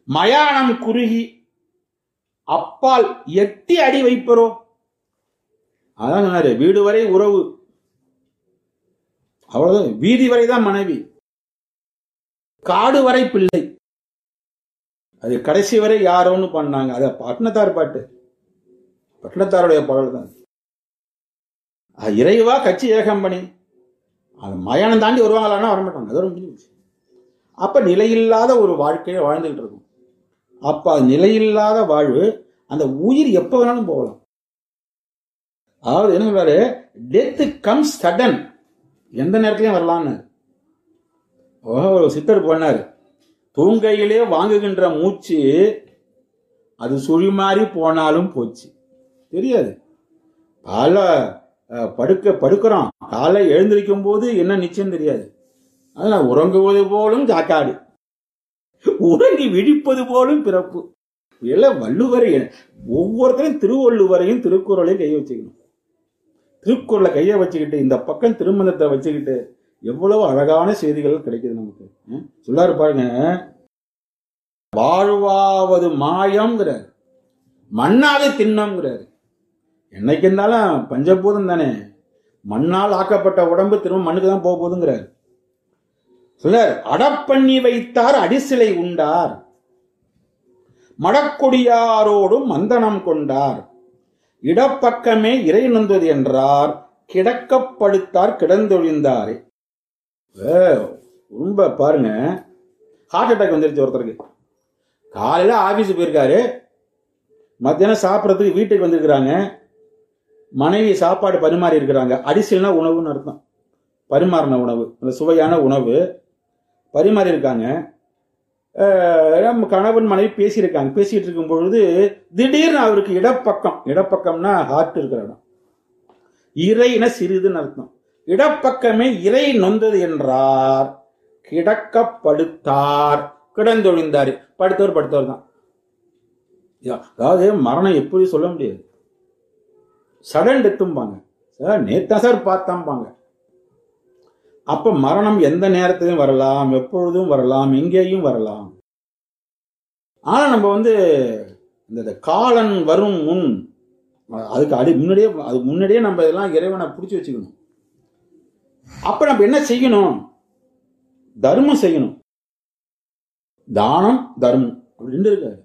மயானம் குறுகி அப்பால் எட்டி அடி வைப்பரோ அதான் சொன்னாரு வீடு வரை உறவு அவ்வளவுதான் வீதி வரை தான் மனைவி காடு வரை பிள்ளை அது கடைசி வரை யாரோன்னு பண்ணாங்க அது பட்டினத்தார் பாட்டு பட்டினத்தாருடைய பாடல் தான் அது இறைவா கட்சி ஏகம்பணி அது மயானம் தாண்டி வருவாங்களான்னா வரமாட்டாங்க அதோட முடிஞ்சு போச்சு. அப்ப நிலையில்லாத ஒரு வாழ்க்கையை வாழ்ந்துகிட்டு இருக்கும் அப்ப அது நிலையில்லாத வாழ்வு அந்த உயிர் எப்ப வேணாலும் போகலாம் அதாவது என்ன சொல்றாரு டெத் கம்ஸ் சடன் எந்த நேரத்திலையும் வரலான்னு ஓ, ஒரு சித்தர் பண்ணாரு தூங்கையிலே வாங்குகின்ற மூச்சு அது சுழி மாறி போனாலும் போச்சு தெரியாது கால அஹ், படுக்க படுக்கிறோம் காலை எழுந்திருக்கும் போது என்ன நிச்சயம் தெரியாது அதனால் உறங்குவது போலும் சாக்காடு உறங்கி விழிப்பது போலும் பிறப்பு எல்லாம் வள்ளுவரை ஒவ்வொருத்தரும் திருவள்ளுவரையும் திருக்குறளையும் கையை வச்சுக்கணும் திருக்குறளை கையை வச்சுக்கிட்டு இந்த பக்கம் திருமணத்தை வச்சுக்கிட்டு எவ்வளவு அழகான செய்திகள் கிடைக்குது நமக்கு ம்? சொல்லாரு பாருங்க வாழ்வாவது மாயம்ங்கிறார் மண்ணாவது திண்ணம்ங்கிறாரு என்னைக்கு இருந்தாலும் பஞ்சபூதம் தானே மண்ணால் ஆக்கப்பட்ட உடம்பு திரும்ப மண்ணுக்கு தான் போக போகுதுங்கிறார் சொல்லார் அடப்பண்ணி வைத்தார் அடிசிலை உண்டார் மடக்கொடியாரோடும் மந்தனம் கொண்டார் இடப்பக்கமே இறை நொந்தது என்றார் கிடக்கப்படுத்தார் கிடந்தொழிந்தாரே ஏ, ரொம்ப பாருங்க ஹார்ட் அட்டாக் வந்துருச்சு ஒருத்தருக்கு காலையில ஆபீஸ் போயிருக்காரு மத்தியானம் சாப்பிட்றதுக்கு வீட்டுக்கு வந்திருக்கிறாங்க மனைவி சாப்பாடு பரிமாறி இருக்கிறாங்க அடிசல்னா உணவுன்னு அர்த்தம் பரிமாறின உணவு அந்த சுவையான உணவு பரிமாறி இருக்காங்க அஹ், நம்ம கணவன் மனைவி பேசியிருக்காங்க பேசிட்டு இருக்கும் பொழுது திடீர்னு அவருக்கு இடப்பக்கம் இடப்பக்கம்னா ஹார்ட் இருக்கிற இடம் இறைன சிறிதுன்னு அர்த்தம் இடப்பக்கமே இறை நொந்தது என்றார் கிடக்கப்படுத்தார் கிடந்தொழிந்தார் படுத்தவர் படுத்தவர் தான் யா, அதாவது மரணம் எப்படி சொல்ல முடியாது சடன் டெத்தும்பாங்க சார் நேத்தா சார் பார்த்தாம்பாங்க அப்ப மரணம் எந்த நேரத்திலும் வரலாம் எப்பொழுதும் வரலாம் எங்கேயும் வரலாம் ஆனா நம்ம வந்து இந்த இந்த காலன் வரும் முன் அதுக்கு அடி முன்னாடியே அது முன்னாடியே நம்ம இதெல்லாம் இறைவனை பிடிச்சி வச்சுக்கணும் அப்ப நம்ம என்ன செய்யணும் தர்மம் செய்யணும் தானம் தர்மம் அப்படி ரெண்டு இருக்காது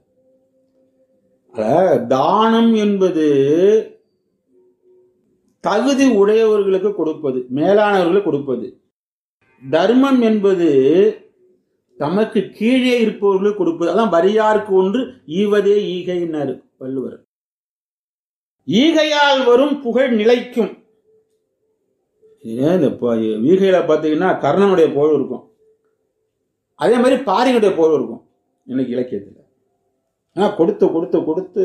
அத தானம் என்பது தகுதி உடையவர்களுக்கு கொடுப்பது மேலானவர்களுக்கு கொடுப்பது தர்மம் என்பது தமக்கு கீழே இருப்பவர்களுக்கு கொடுப்பது அதான் வரியாருக்கு ஒன்று ஈவதே ஈகைன்னாரு வள்ளுவர் ஈகையால் வரும் புகழ் நிலைக்கும் ஏன் இந்த ப- ஈகையில பார்த்தீங்கன்னா கர்ணனுடைய புகழ் இருக்கும் அதே மாதிரி பாரியுடைய புகழ் இருக்கும் இன்னைக்கு இலக்கியத்தில் ஆனா கொடுத்து கொடுத்து கொடுத்து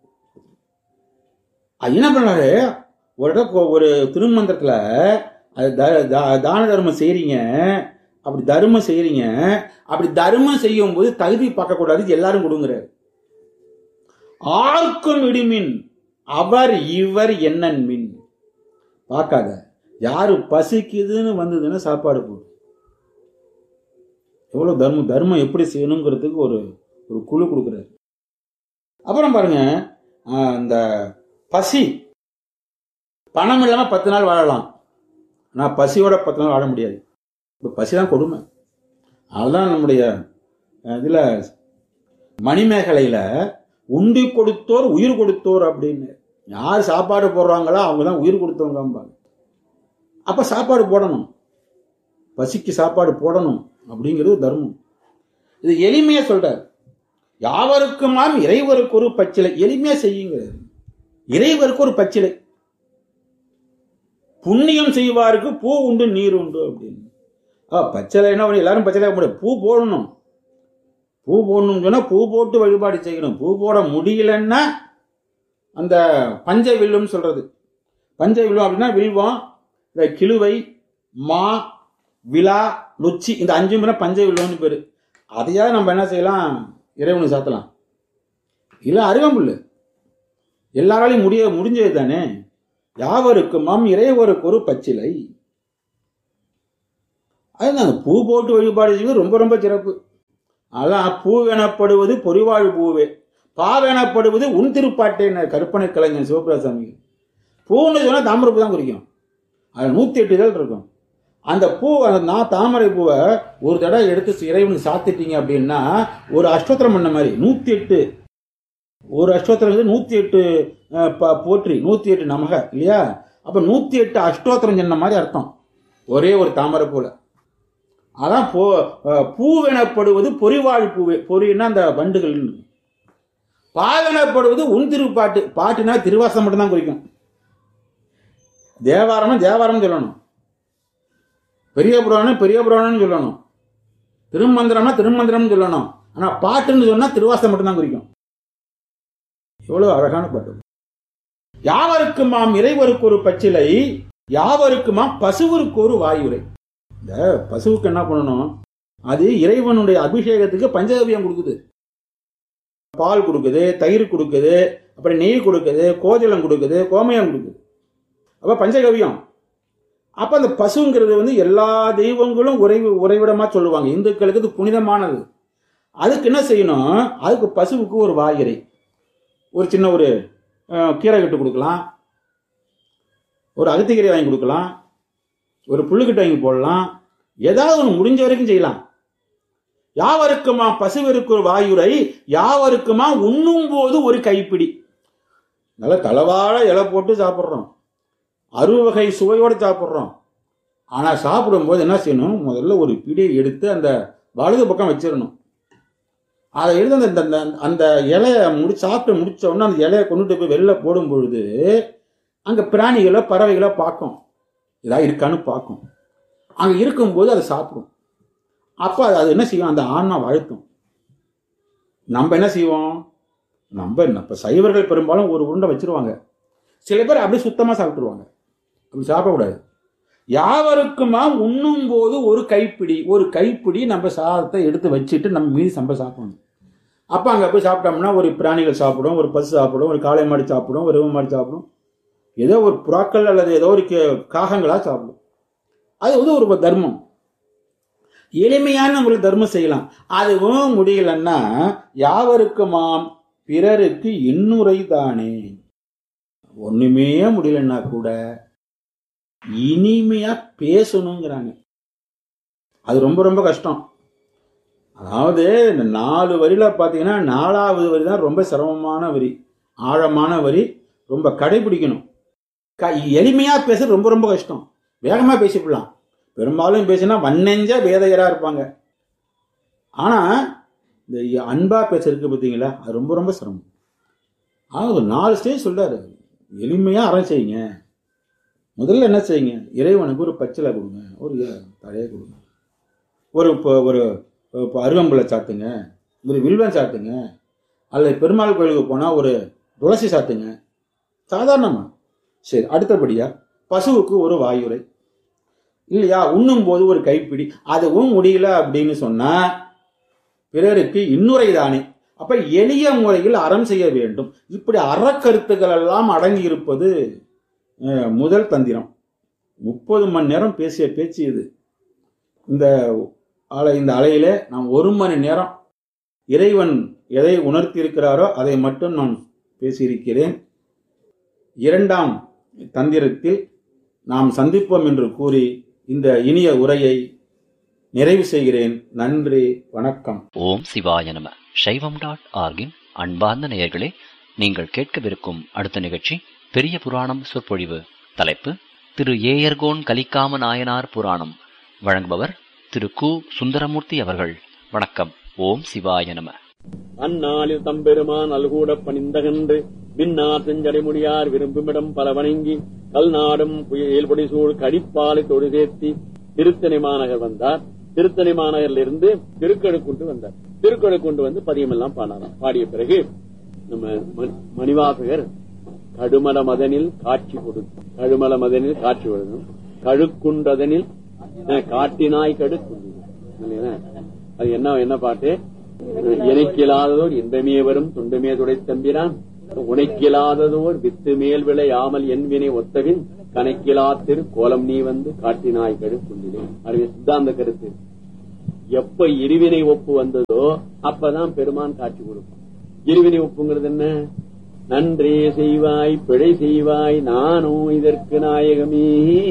அது என்ன பண்ணாரு ஒரு இடம் ஒரு திருமந்திரத்துல அது த- த- தான தர்மம் செய்றீங்க அப்படி தர்மம் செய்றீங்க அப்படி தர்மம் செய்யும் போது தகுதி பார்க்கக்கூடாது எல்லாரும் கொடுங்கிறாரு ஆர்க்கும் இடிமின் அவர் இவர் என்னன் மின் பார்க்காத யாரு பசிக்குதுன்னு வந்ததுன்னா சாப்பாடு போடு எவ்வளவு தர்மம் தர்மம் எப்படி செய்யணுங்கிறதுக்கு ஒரு ஒரு குழு கொடுக்குறாரு அப்புறம் பாருங்க ஆஹ், இந்த பசி பணம் இல்லாம பத்து நாள் வாழலாம் ஆனா பசியோட பத்து நாள் வாழ முடியாது இப்போ பசி தான் கொடுமை அதுதான் நம்முடைய அஹ், இதுல மணிமேகலையில உண்டி கொடுத்தோர் உயிர் கொடுத்தோர் அப்படின்னு யார் சாப்பாடு போடுறாங்களோ அவங்க தான் உயிர் கொடுத்தவங்கம்பாங்க அப்ப சாப்பாடு போடணும் பசிக்கு சாப்பாடு போடணும் அப்படிங்கிறது தர்மம் இது எளிமையா சொல்றார் யாவருக்குமாம் இறைவருக்கு ஒரு பச்சிலை எளிமையா செய்யுங்கிறார் இறைவருக்கு ஒரு பச்சிலை புண்ணியம் செய்வாருக்கு பூ உண்டு நீர் உண்டு அப்படின்னு ஆ பச்சிலை என்ன பண்ணி எல்லாரும் பச்சிலை முடியாது பூ போடணும் பூ போடணும்னு சொன்னா பூ போட்டு வழிபாடு செய்யணும் பூ போட முடியலன்னா அந்த பஞ்ச வில்லுன்னு சொல்றது பஞ்ச வில்வம் அப்படின்னா வில்வம் இந்த கிழுவை மா விழா நொச்சி இந்த அஞ்சு முறை பஞ்ச வில்வம்னு பேரு அதையாவது நம்ம என்ன செய்யலாம் இறைவனுக்கு சாத்தலாம் இல்ல அருகம்புல்லு எல்லாராலையும் முடிய முடிஞ்சது தானே யாவருக்கும் மாம் இறைவருக்கு ஒரு பச்சிலை அதுதான் அந்த பூ போட்டு வழிபாடு செய்வது ரொம்ப ரொம்ப சிறப்பு அதான் பூவெனப்படுவது பொறிவாழ் பூவே பாவெனப்படுவது உன் திருப்பாட்டை கற்பனை கலைஞர் சிவபிரசாமி பூன்னு சொன்னா தாமரைப்பூ தான் குறிக்கும் அது நூத்தி எட்டு இதழ் இருக்கும் அந்த பூ அந்த நான் தாமரை பூவை ஒரு தடவை எடுத்து இறைவனுக்கு சாத்திட்டீங்க அப்படின்னா ஒரு அஷ்டோத்திரம் பண்ண மாதிரி நூத்தி எட்டு ஒரு அஷ்டோத்திரம் நூத்தி எட்டு அஹ், ப- போற்றி நூத்தி எட்டு நமக இல்லையா அப்ப நூத்தி எட்டு அஷ்டோத்திரம் சொன்ன மாதிரி அர்த்தம் ஒரே ஒரு தாமரை பூல அதான் பூ அஹ், பூவெனப்படுவது பொறிவாழ் பூவே பொறின்னா அந்த வண்டுகள் பாவெனப்படுவது உன் திருப்பாட்டு பாட்டுனா திருவாசம் மட்டும்தான் குறிக்கும் தேவாரம்னா தேவாரம் சொல்லணும் பெரிய புராணம் பெரிய புராணம்னு சொல்லணும் திருமந்திரம்னா திருமந்திரம்னு சொல்லணும் ஆனா பாட்டுன்னு சொன்னா திருவாசம் மட்டும்தான் குறிக்கும் எவ்வளவு அழகான பாட்டு யாவருக்குமாம் இறைவருக்கு ஒரு பச்சிலை யாவருக்குமாம் பசுவிற்கு ஒரு வாயுரை இந்த பசுவுக்கு என்ன பண்ணணும் அது இறைவனுடைய அபிஷேகத்துக்கு பஞ்சகவியம் கொடுக்குது பால் கொடுக்குது தயிர் கொடுக்குது அப்புறம் நெய் கொடுக்குது கோஜலம் கொடுக்குது கோமயம் கொடுக்குது அப்ப பஞ்சகவியம் அப்ப அந்த பசுங்கிறது வந்து எல்லா தெய்வங்களும் உறைவு உறைவிடமா சொல்லுவாங்க இந்துக்களுக்கு இது புனிதமானது அதுக்கு என்ன செய்யணும் அதுக்கு பசுவுக்கு ஒரு வாயிறை ஒரு சின்ன ஒரு அஹ், கீரை கட்டு கொடுக்கலாம் ஒரு அகத்திக்கீரை வாங்கி கொடுக்கலாம் ஒரு புல்லுக்கட்டு வாங்கி போடலாம் ஏதாவது ஒன்று முடிஞ்ச வரைக்கும் செய்யலாம் யாவருக்குமா பசுவிற்கு ஒரு வாயுரை யாவருக்குமா உண்ணும் போது ஒரு கைப்பிடி நல்லா தளவாழ இலை போட்டு சாப்பிட்றோம் அறுவகை சுவையோடு சாப்பிட்றோம் ஆனால் சாப்பிடும்போது என்ன செய்யணும் முதல்ல ஒரு பிடியை எடுத்து அந்த வலது பக்கம் வச்சிடணும் அதை எடுத்து அந்த அந்த- அந்த- அந்த இலையை முடி சாப்பிட்டு முடிச்ச உடனே அந்த இலையை கொண்டுட்டு போய் வெளில போடும் பொழுது அங்கே பிராணிகளோ பறவைகளோ பார்க்கும் ஏதாவது இருக்கான்னு பார்க்கும் அங்கே இருக்கும்போது அதை சாப்பிடும் அப்போ அது அது என்ன செய்யும் அந்த ஆன்மா வாழ்த்தும் நம்ம என்ன செய்வோம் நம்ம என்ன இப்போ சைவர்கள் பெரும்பாலும் ஒரு உருண்டை வச்சிருவாங்க சில பேர் அப்படியே சுத்தமாக சாப்பிட்டுருவாங்க அப்படி சாப்பிடக்கூடாது யாவருக்குமா உண்ணும் போது ஒரு கைப்பிடி ஒரு கைப்பிடி நம்ம சாதத்தை எடுத்து வச்சுட்டு நம்ம மீதி சம்ப சாப்பிடணும் அப்போ அங்கே போய் சாப்பிட்டோம்னா ஒரு பிராணிகள் சாப்பிடும் ஒரு பசு சாப்பிடும் ஒரு காளை மாடு சாப்பிடும் ஒரு எருமை மாடு சாப்பிடும் ஏதோ ஒரு புறாக்கள் அல்லது ஏதோ ஒரு கே- காகங்களா சாப்பிடும் அது வந்து ஒரு தர்மம் எளிமையான ஒரு தர்மம் செய்யலாம் அதுவும் முடியலன்னா யாவருக்குமாம் பிறருக்கு இன்னுரை தானே ஒண்ணுமே முடியலன்னா கூட இனிமையா பேசணுங்கிறாங்க அது ரொம்ப ரொம்ப கஷ்டம் அதாவது இந்த நாலு வரியில பாத்தீங்கன்னா நாலாவது வரி தான் ரொம்ப சிரமமான வரி ஆழமான வரி ரொம்ப கடைபிடிக்கணும் க- எளிமையா பேசுறது ரொம்ப ரொம்ப கஷ்டம் வேகமா பேசிவிடலாம் பெரும்பாலும் பேசினா வன்னெஞ்ச வேதையரா இருப்பாங்க ஆனா இந்த அன்பா பேசுறதுக்கு பார்த்தீங்களா அது ரொம்ப ரொம்ப சிரமம் ஆனா ஒரு நாலு ஸ்டேஜ் சொல்றாரு எளிமையா அறம் செய்யுங்க முதல்ல என்ன செய்யுங்க இறைவனுக்கு ஒரு பச்சிலை கொடுங்க ஒரு தழையை கொடுங்க ஒரு இப்போ ஒரு இப்போ அருகம்புலை சாத்துங்க ஒரு வில்வன் சாத்துங்க அல்லது பெருமாள் கோயிலுக்கு போனால் ஒரு துளசி சாத்துங்க சாதாரணமா சரி அடுத்தபடியா பசுவுக்கு ஒரு வாயுரை இல்லையா உண்ணும் போது ஒரு கைப்பிடி அதுவும் முடியல அப்படின்னு சொன்னா பிறருக்கு இன்னுரை தானே அப்ப எளிய முறையில் அறம் செய்ய வேண்டும் இப்படி அறக்கருத்துக்கள் எல்லாம் அடங்கி இருப்பது அஹ், முதல் தந்திரம் முப்பது மணி நேரம் பேசிய பேச்சு இது இந்த அலை இந்த அலையில நான் ஒரு மணி நேரம் இறைவன் எதை உணர்த்தி இருக்கிறாரோ அதை மட்டும் நான் பேசியிருக்கிறேன் இரண்டாம் தந்திரத்தில் நாம் சந்திப்போம் என்று கூறி இந்த இனிய உரையை நிறைவு செய்கிறேன் நன்றி வணக்கம் ஓம் சிவாய நம சைவம் டாட் ஆர்கின் அன்பார்ந்த நேயர்களே நீங்கள் கேட்கவிருக்கும் அடுத்த நிகழ்ச்சி பெரிய புராணம் சொற்பொழிவு தலைப்பு திரு ஏயர்கோன் கலிக்காம நாயனார் புராணம் வழங்குபவர் திரு கு சுந்தரமூர்த்தி அவர்கள் வணக்கம் ஓம் சிவாய நம அந்நாளில் தம்பெருமான் அல்கூட பணிந்தகன்று விண்ணார் செஞ்சடைமுடியார் விரும்புமிடம் பல வணங்கி கல்நாடும் புயல்பொடி சூழ் கடிப்பாலை தொடு சேர்த்தி திருத்தணி மாநகர் வந்தார் திருத்தணி மாநகரில் இருந்து திருக்கழுக்குண்டு வந்தார் திருக்கழுக்குண்டு வந்து பதியமெல்லாம் பாடினாராம் பாடிய பிறகு நம்ம மணி- மணிவாசகர் கடுமல மதனில் காட்சி கொடுத்து கடுமல மதனில் காட்சி கொடுக்கணும் கழுக்குண்டதனில் அஹ், காட்டினாய் கடுக்குண்டு இல்லையா? அது என்ன என்ன பாட்டு இணைக்கிலாததோர் இன்பமே வரும் துன்பமே துடைத்தம்பிரான் உனைக்கிலாததோர் வித்து மேல் விளையாமல் என் வினை ஒத்தவின் கணக்கிலா திரு கோலம் நீ வந்து காட்டினாய் கழுக்குண்டிலே அறிவு சித்தாந்த கருத்து எப்ப இருவினை ஒப்பு வந்ததோ அப்பதான் பெருமான் காட்சி கொடுக்கும் இருவினை ஒப்புங்கிறது என்ன நன்றே செய்வாய் பிழை செய்வாய் நானும் இதற்கு நாயகமே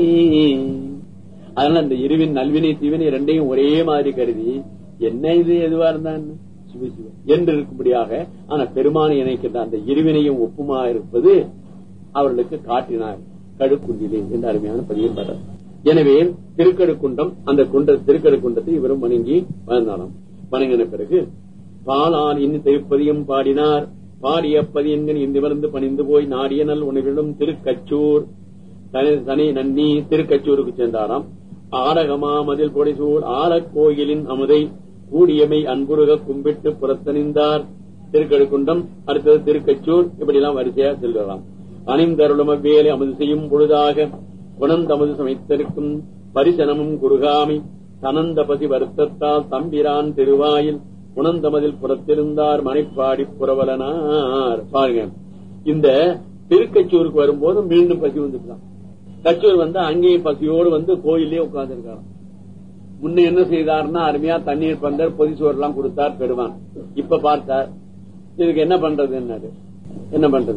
அதனால அந்த இருவின் நல்வினை தீவினை ரெண்டையும் ஒரே மாதிரி கருதி என்ன இது எதுவா இருந்தா என்ன? சிவ சிவ என்று இருக்கும்படியாக ஆனா பெருமானை இணைக்கின்ற அந்த இருவினையும் ஒப்புமா இருப்பது அவர்களுக்கு காட்டினார் கடுக்குண்டிலே என்ற அருமையான பதியம் பெற எனவே திருக்கடுக்குண்டம் அந்த குண்ட திருக்கடுக்குண்டத்தை இவரும் வணங்கி வந்தாராம் வணங்கின பிறகு பாலால் இன்னும் திருப்பதியும் பாடினார் பாடிய பதியன்கள் இந்திவருந்து பணிந்து போய் நாடிய நல் உணவிலும் திருக்கச்சூர் தனி- தனி நன்னி திருக்கச்சூருக்கு சென்றாராம் ஆரகமா மதில் பொடிசூர் ஆலக்கோயிலின் அமுதை கூடியமை அன்புருக கும்பிட்டு புறத்தணிந்தார் திருக்கடுக்குண்டம் அடுத்தது திருக்கச்சூர் இப்படி எல்லாம் வரிசையா செல்கிறாம் அணிந்தருளும் அவ்வேலை அமுது செய்யும் பொழுதாக குணந்தமது சமைத்திருக்கும் பரிசனமும் குறுகாமி தனந்தபதி வருத்தத்தால் தம்பிரான் திருவாயில் குணந்தமதில் புறத்திருந்தார் மனைப்பாடி புறவலனார் பாருங்க இந்த திருக்கச்சூருக்கு வரும்போது மீண்டும் பசி வந்துட்டான் கச்சூர் வந்து அங்கேயும் பசியோடு வந்து கோயிலே உட்கார்ந்து இருக்காராம் முன்ன என்ன செய்தார்னா அருமையா தண்ணீர் பந்தர் பொதிசோறு எல்லாம் கொடுத்தார் பெருமான் இப்ப பார்த்தார் இதுக்கு என்ன பண்றது என்ன பண்றது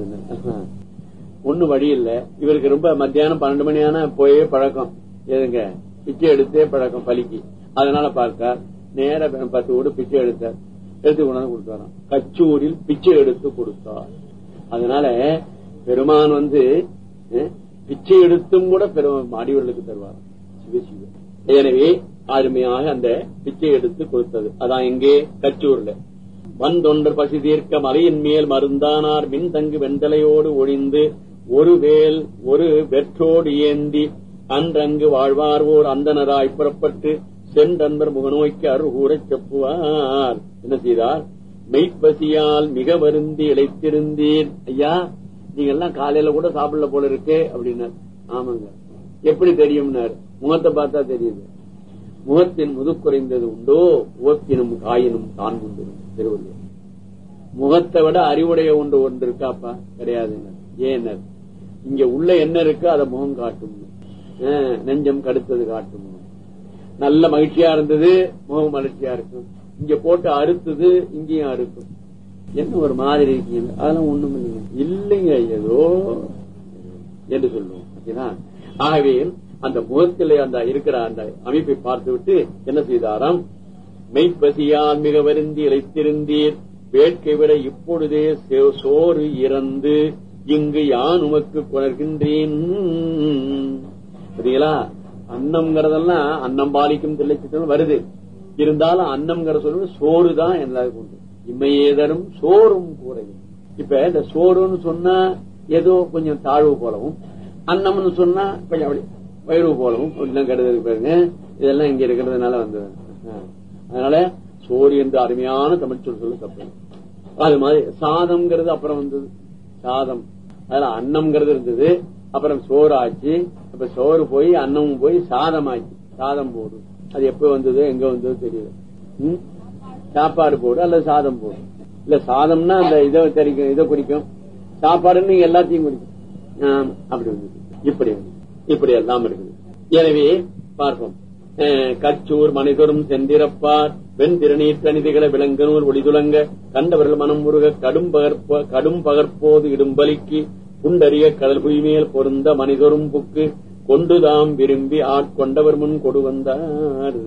ஒண்ணு வழி இல்ல இவருக்கு ரொம்ப மத்தியானம் பன்னெண்டு மணியான போயே பழக்கம் எதுங்க பிச்சை எடுத்தே பழக்கம் பலிக்கு அதனால பார்த்தார் நேர பத்து கூட பிச்சை எடுத்தார் எடுத்து கொண்டாந்து கொடுத்தாராம் கச்சூரில் பிச்சை எடுத்து கொடுத்தார் அதனால பெருமான் வந்து அஹ், பிச்சை எடுத்தும் கூட பெருமான் அடிவர்களுக்கு தருவார் சிவசிவ எனவே அருமையாக அந்த பிச்சை எடுத்து கொடுத்தது அதான் எங்கே கச்சூர்ல வந்தொன்றர் பசி தீர்க்க மலையின் மேல் மருந்தானார் மின் தங்கு வெண்டலையோடு ஒழிந்து ஒரு வேல் ஒரு வெற்றோடு ஏந்தி அன்றங்கு வாழ்வார்வோர் அந்தனராய் புறப்பட்டு சென்றன்பர் முகநோய்க்கு அருகூறச் செப்புவார் என்ன செய்தார் மெய்ப்பசியால் மிக வருந்தி இழைத்திருந்தீர் ஐயா நீங்க எல்லாம் காலையில கூட சாப்பிடல போல இருக்கு அப்படின்னார் ஆமாங்க எப்படி தெரியும்னார் முகத்தை பார்த்தா தெரியுது முகத்தின் முதுக்குறைந்தது உண்டோ உவப்பினும் காயினும் தான் உண்டு திருவள்ளுவர் முகத்தை விட அறிவுடைய ஒன்று ஒன்று இருக்காப்பா கிடையாதுங்க ஏன் இங்க உள்ள என்ன இருக்கோ அதை முகம் காட்டும் ஆஹ், நெஞ்சம் கடுத்தது காட்டும் நல்ல மகிழ்ச்சியா இருந்தது முகம் மகிழ்ச்சியா இருக்கும் இங்க போட்டு அறுத்தது இங்கேயும் அறுக்கும் என்ன ஒரு மாதிரி இருக்கீங்க அதெல்லாம் ஒண்ணும் இல்லைங்க இல்லைங்க ஏதோ என்று சொல்லுவோம் ஓகேங்களா? ஆகவே அந்த முகத்திலே அந்த இருக்கிற அந்த அமைப்பை பார்த்து விட்டு என்ன செய்தாராம் மெய்ப்பசியால் மிக வருந்தி இழைத்திருந்தீர் வேட்கை விட இப்பொழுதே சே- சோறு இறந்து இங்கு யான் உமக்கு கொணர்கின்றேன் சரிங்களா அன்னம்ங்கிறதெல்லாம் அன்னம் பாலிக்கும் தில்லைச்சித்தம் வருது இருந்தாலும் அன்னம்ங்கிற சொல்லு சோறு தான் எல்லாருக்கும் உண்டு இம்மையேதரும் சோறும் கூரையும் இப்ப இந்த சோறுன்னு சொன்னா ஏதோ கொஞ்சம் தாழ்வு போலவும் அன்னம்னு சொன்னா கொஞ்சம் அப்படி வயிறு போலவும் இப்படிலாம் கெடுதல் பாருங்க இதெல்லாம் இங்க இருக்கிறதுனால வந்தது ஆ. அதனால சோறு என்று அருமையான தமிழ் சொல் சொல்லு தப்பு அது மாதிரி சாதம்ங்கிறது அப்புறம் வந்தது சாதம் அதுல அன்னம்ங்கிறது இருந்தது அப்புறம் சோறு ஆச்சு அப்ப சோறு போய் அன்னமும் போய் சாதம் ஆச்சு சாதம் போடு அது எப்ப வந்தது எங்க வந்தது தெரியல ம்? சாப்பாடு போடு அல்லது சாதம் போடு இல்ல சாதம்னா அந்த இதை தெரிக்கும் இதை குறிக்கும் சாப்பாடுன்னு எல்லாத்தையும் குறிக்கும் ஆம், அப்படி வந்தது இப்படி வந்தது இப்படி எல்லாம் இருக்குது எனவே பார்ப்போம் அஹ், கச்சூர் மனிதரும் சென்றிருப்பார் வெண் திருநீர் கணிதிகளை விலங்கனூர் ஒளிதுலங்க கண்டவர்கள் மனம் முருக கடும் பகற்ப கடும் பகற்போது இடும்பலிக்கு புண்டறிய கடல் மேல் பொருந்த மனிதரும் புக்கு கொண்டுதாம் விரும்பி ஆட்கொண்டவர் முன் கொடு வந்தார்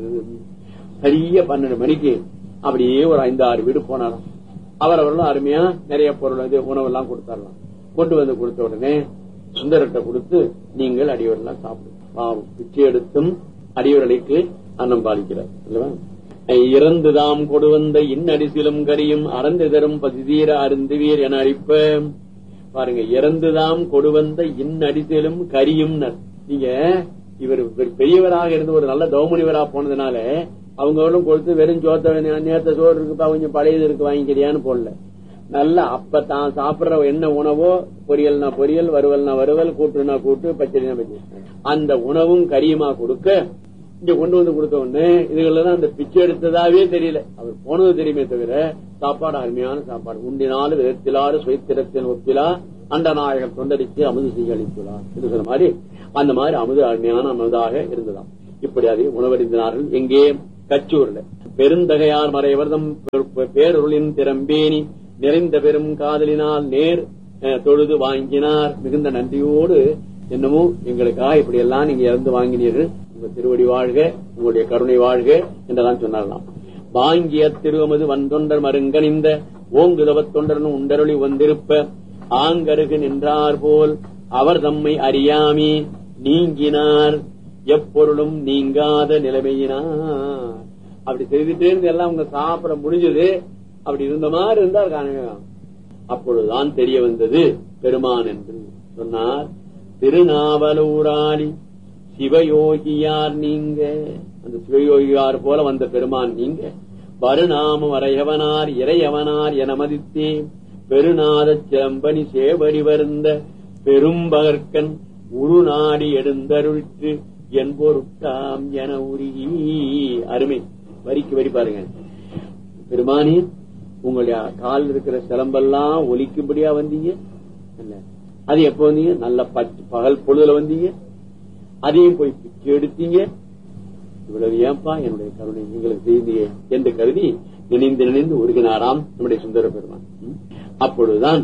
சரியா பன்னெண்டு மணிக்கு அப்படியே ஒரு ஐந்து ஆறு வீடு போனாராம் அவர் அவர்களும் அருமையா நிறைய பொருள் இது உணவெல்லாம் கொடுத்தாரலாம் கொண்டு வந்து கொடுத்த உடனே சுந்தரத்தை கொடுத்து நீங்கள் அடியோரெல்லாம் சாப்பிடும் பாவம் பிச்சை எடுத்தும் அடியோர்களுக்கு அன்னம் பாலிக்கிறார் அல்லவா இறந்துதாம் கொடு வந்த இன்னடிசிலும் கரியும் அறந்து தரும் பதிதீர அருந்துவீர் என அழிப்ப பாருங்க இறந்துதாம் கொடு வந்த இன்னடிசிலும் கரியும் நீங்க இவர் இவர் பெரியவராக இருந்து ஒரு நல்ல தௌமுனிவரா போனதுனால அவங்களும் கொடுத்து வெறும் சோத்த நேத்த சோறு இருக்குப்பா கொஞ்சம் பழையது இருக்கு வாங்கிக்கிறியான்னு போடல நல்ல அப்ப தான் சாப்பிடுற என்ன உணவோ பொரியல்னா பொரியல் வறுவல்னா வறுவல் கூட்டுனா கூட்டு பச்சடினா பச்சடி அந்த உணவும் கரியுமா கொடுக்க இங்க கொண்டு வந்து கொடுத்த உடனே இதுகள்லாம் அந்த பிச்சை எடுத்ததாவே தெரியல அவர் போனது தெரியுமே தவிர சாப்பாடு அருமையான சாப்பாடு உண்டினாலும் விதத்திலாறு சுயத்திரத்தில் ஒப்பிலா அண்ட நாயகர் தொண்டடிக்கு அமுது செய்ய அளித்துள்ளார் என்று சொன்ன மாதிரி அந்த மாதிரி அமுது அருமையான அமுதாக இருந்ததாம் இப்படி அதை உணவறிந்தினார்கள் எங்கே கச்சூர்ல பெருந்தகையார் மறைவர்தம் பேரொருளின் திறம்பேணி நிறைந்த பெரும் காதலினால் நேர் அஹ், தொழுது வாங்கினார் மிகுந்த நன்றியோடு என்னமோ எங்களுக்காக இப்படி எல்லாம் நீங்க இறந்து வாங்கினீர்கள் உங்க திருவடி வாழ்க உங்களுடைய கருணை வாழ்க என்றெல்லாம் சொன்னாரலாம் வாங்கிய திருவமது வந்தொண்டர் மருங்கணிந்த ஓங்குதவத் தொண்டர்னு உண்டருளி வந்திருப்ப ஆங்கருகு நின்றார் போல் அவர் தம்மை அறியாமே நீங்கினார் எப்பொருளும் நீங்காத நிலைமையினார் அப்படி செய்துட்டே இருந்து எல்லாம் அவங்க சாப்பிட முடிஞ்சது அப்படி இருந்த மாதிரி இருந்தார் காணவே அப்பொழுதுதான் தெரிய வந்தது பெருமான் என்று சொன்னார் திருநாவலூராளி சிவயோகியார் நீங்க அந்த சிவயோகியார் போல வந்த பெருமான் நீங்க வருநாம வரையவனார் இறையவனார் என மதித்தே பெருநாத செம்பனி சேவடி வருந்த பெரும்பகற்கன் உருநாடி எடுந்தருளிற்று என் பொருட்டாம் என உருகி அருமை வரிக்கு வரி பாருங்க பெருமானி உங்களுடைய கால் இருக்கிற சிலம்பெல்லாம் ஒலிக்கும்படியா வந்தீங்க இல்ல அது எப்ப வந்தீங்க நல்ல பச்சை பகல் பொழுதுல வந்தீங்க அதையும் போய் பிச்சை எடுத்தீங்க இவ்வளவு ஏன்பா என்னுடைய கருணை எங்களுக்கு செய்தியே என்று கருதி நினைந்து நினைந்து உருகினாராம் நம்முடைய சுந்தர பெருமான் ம். அப்பொழுதுதான்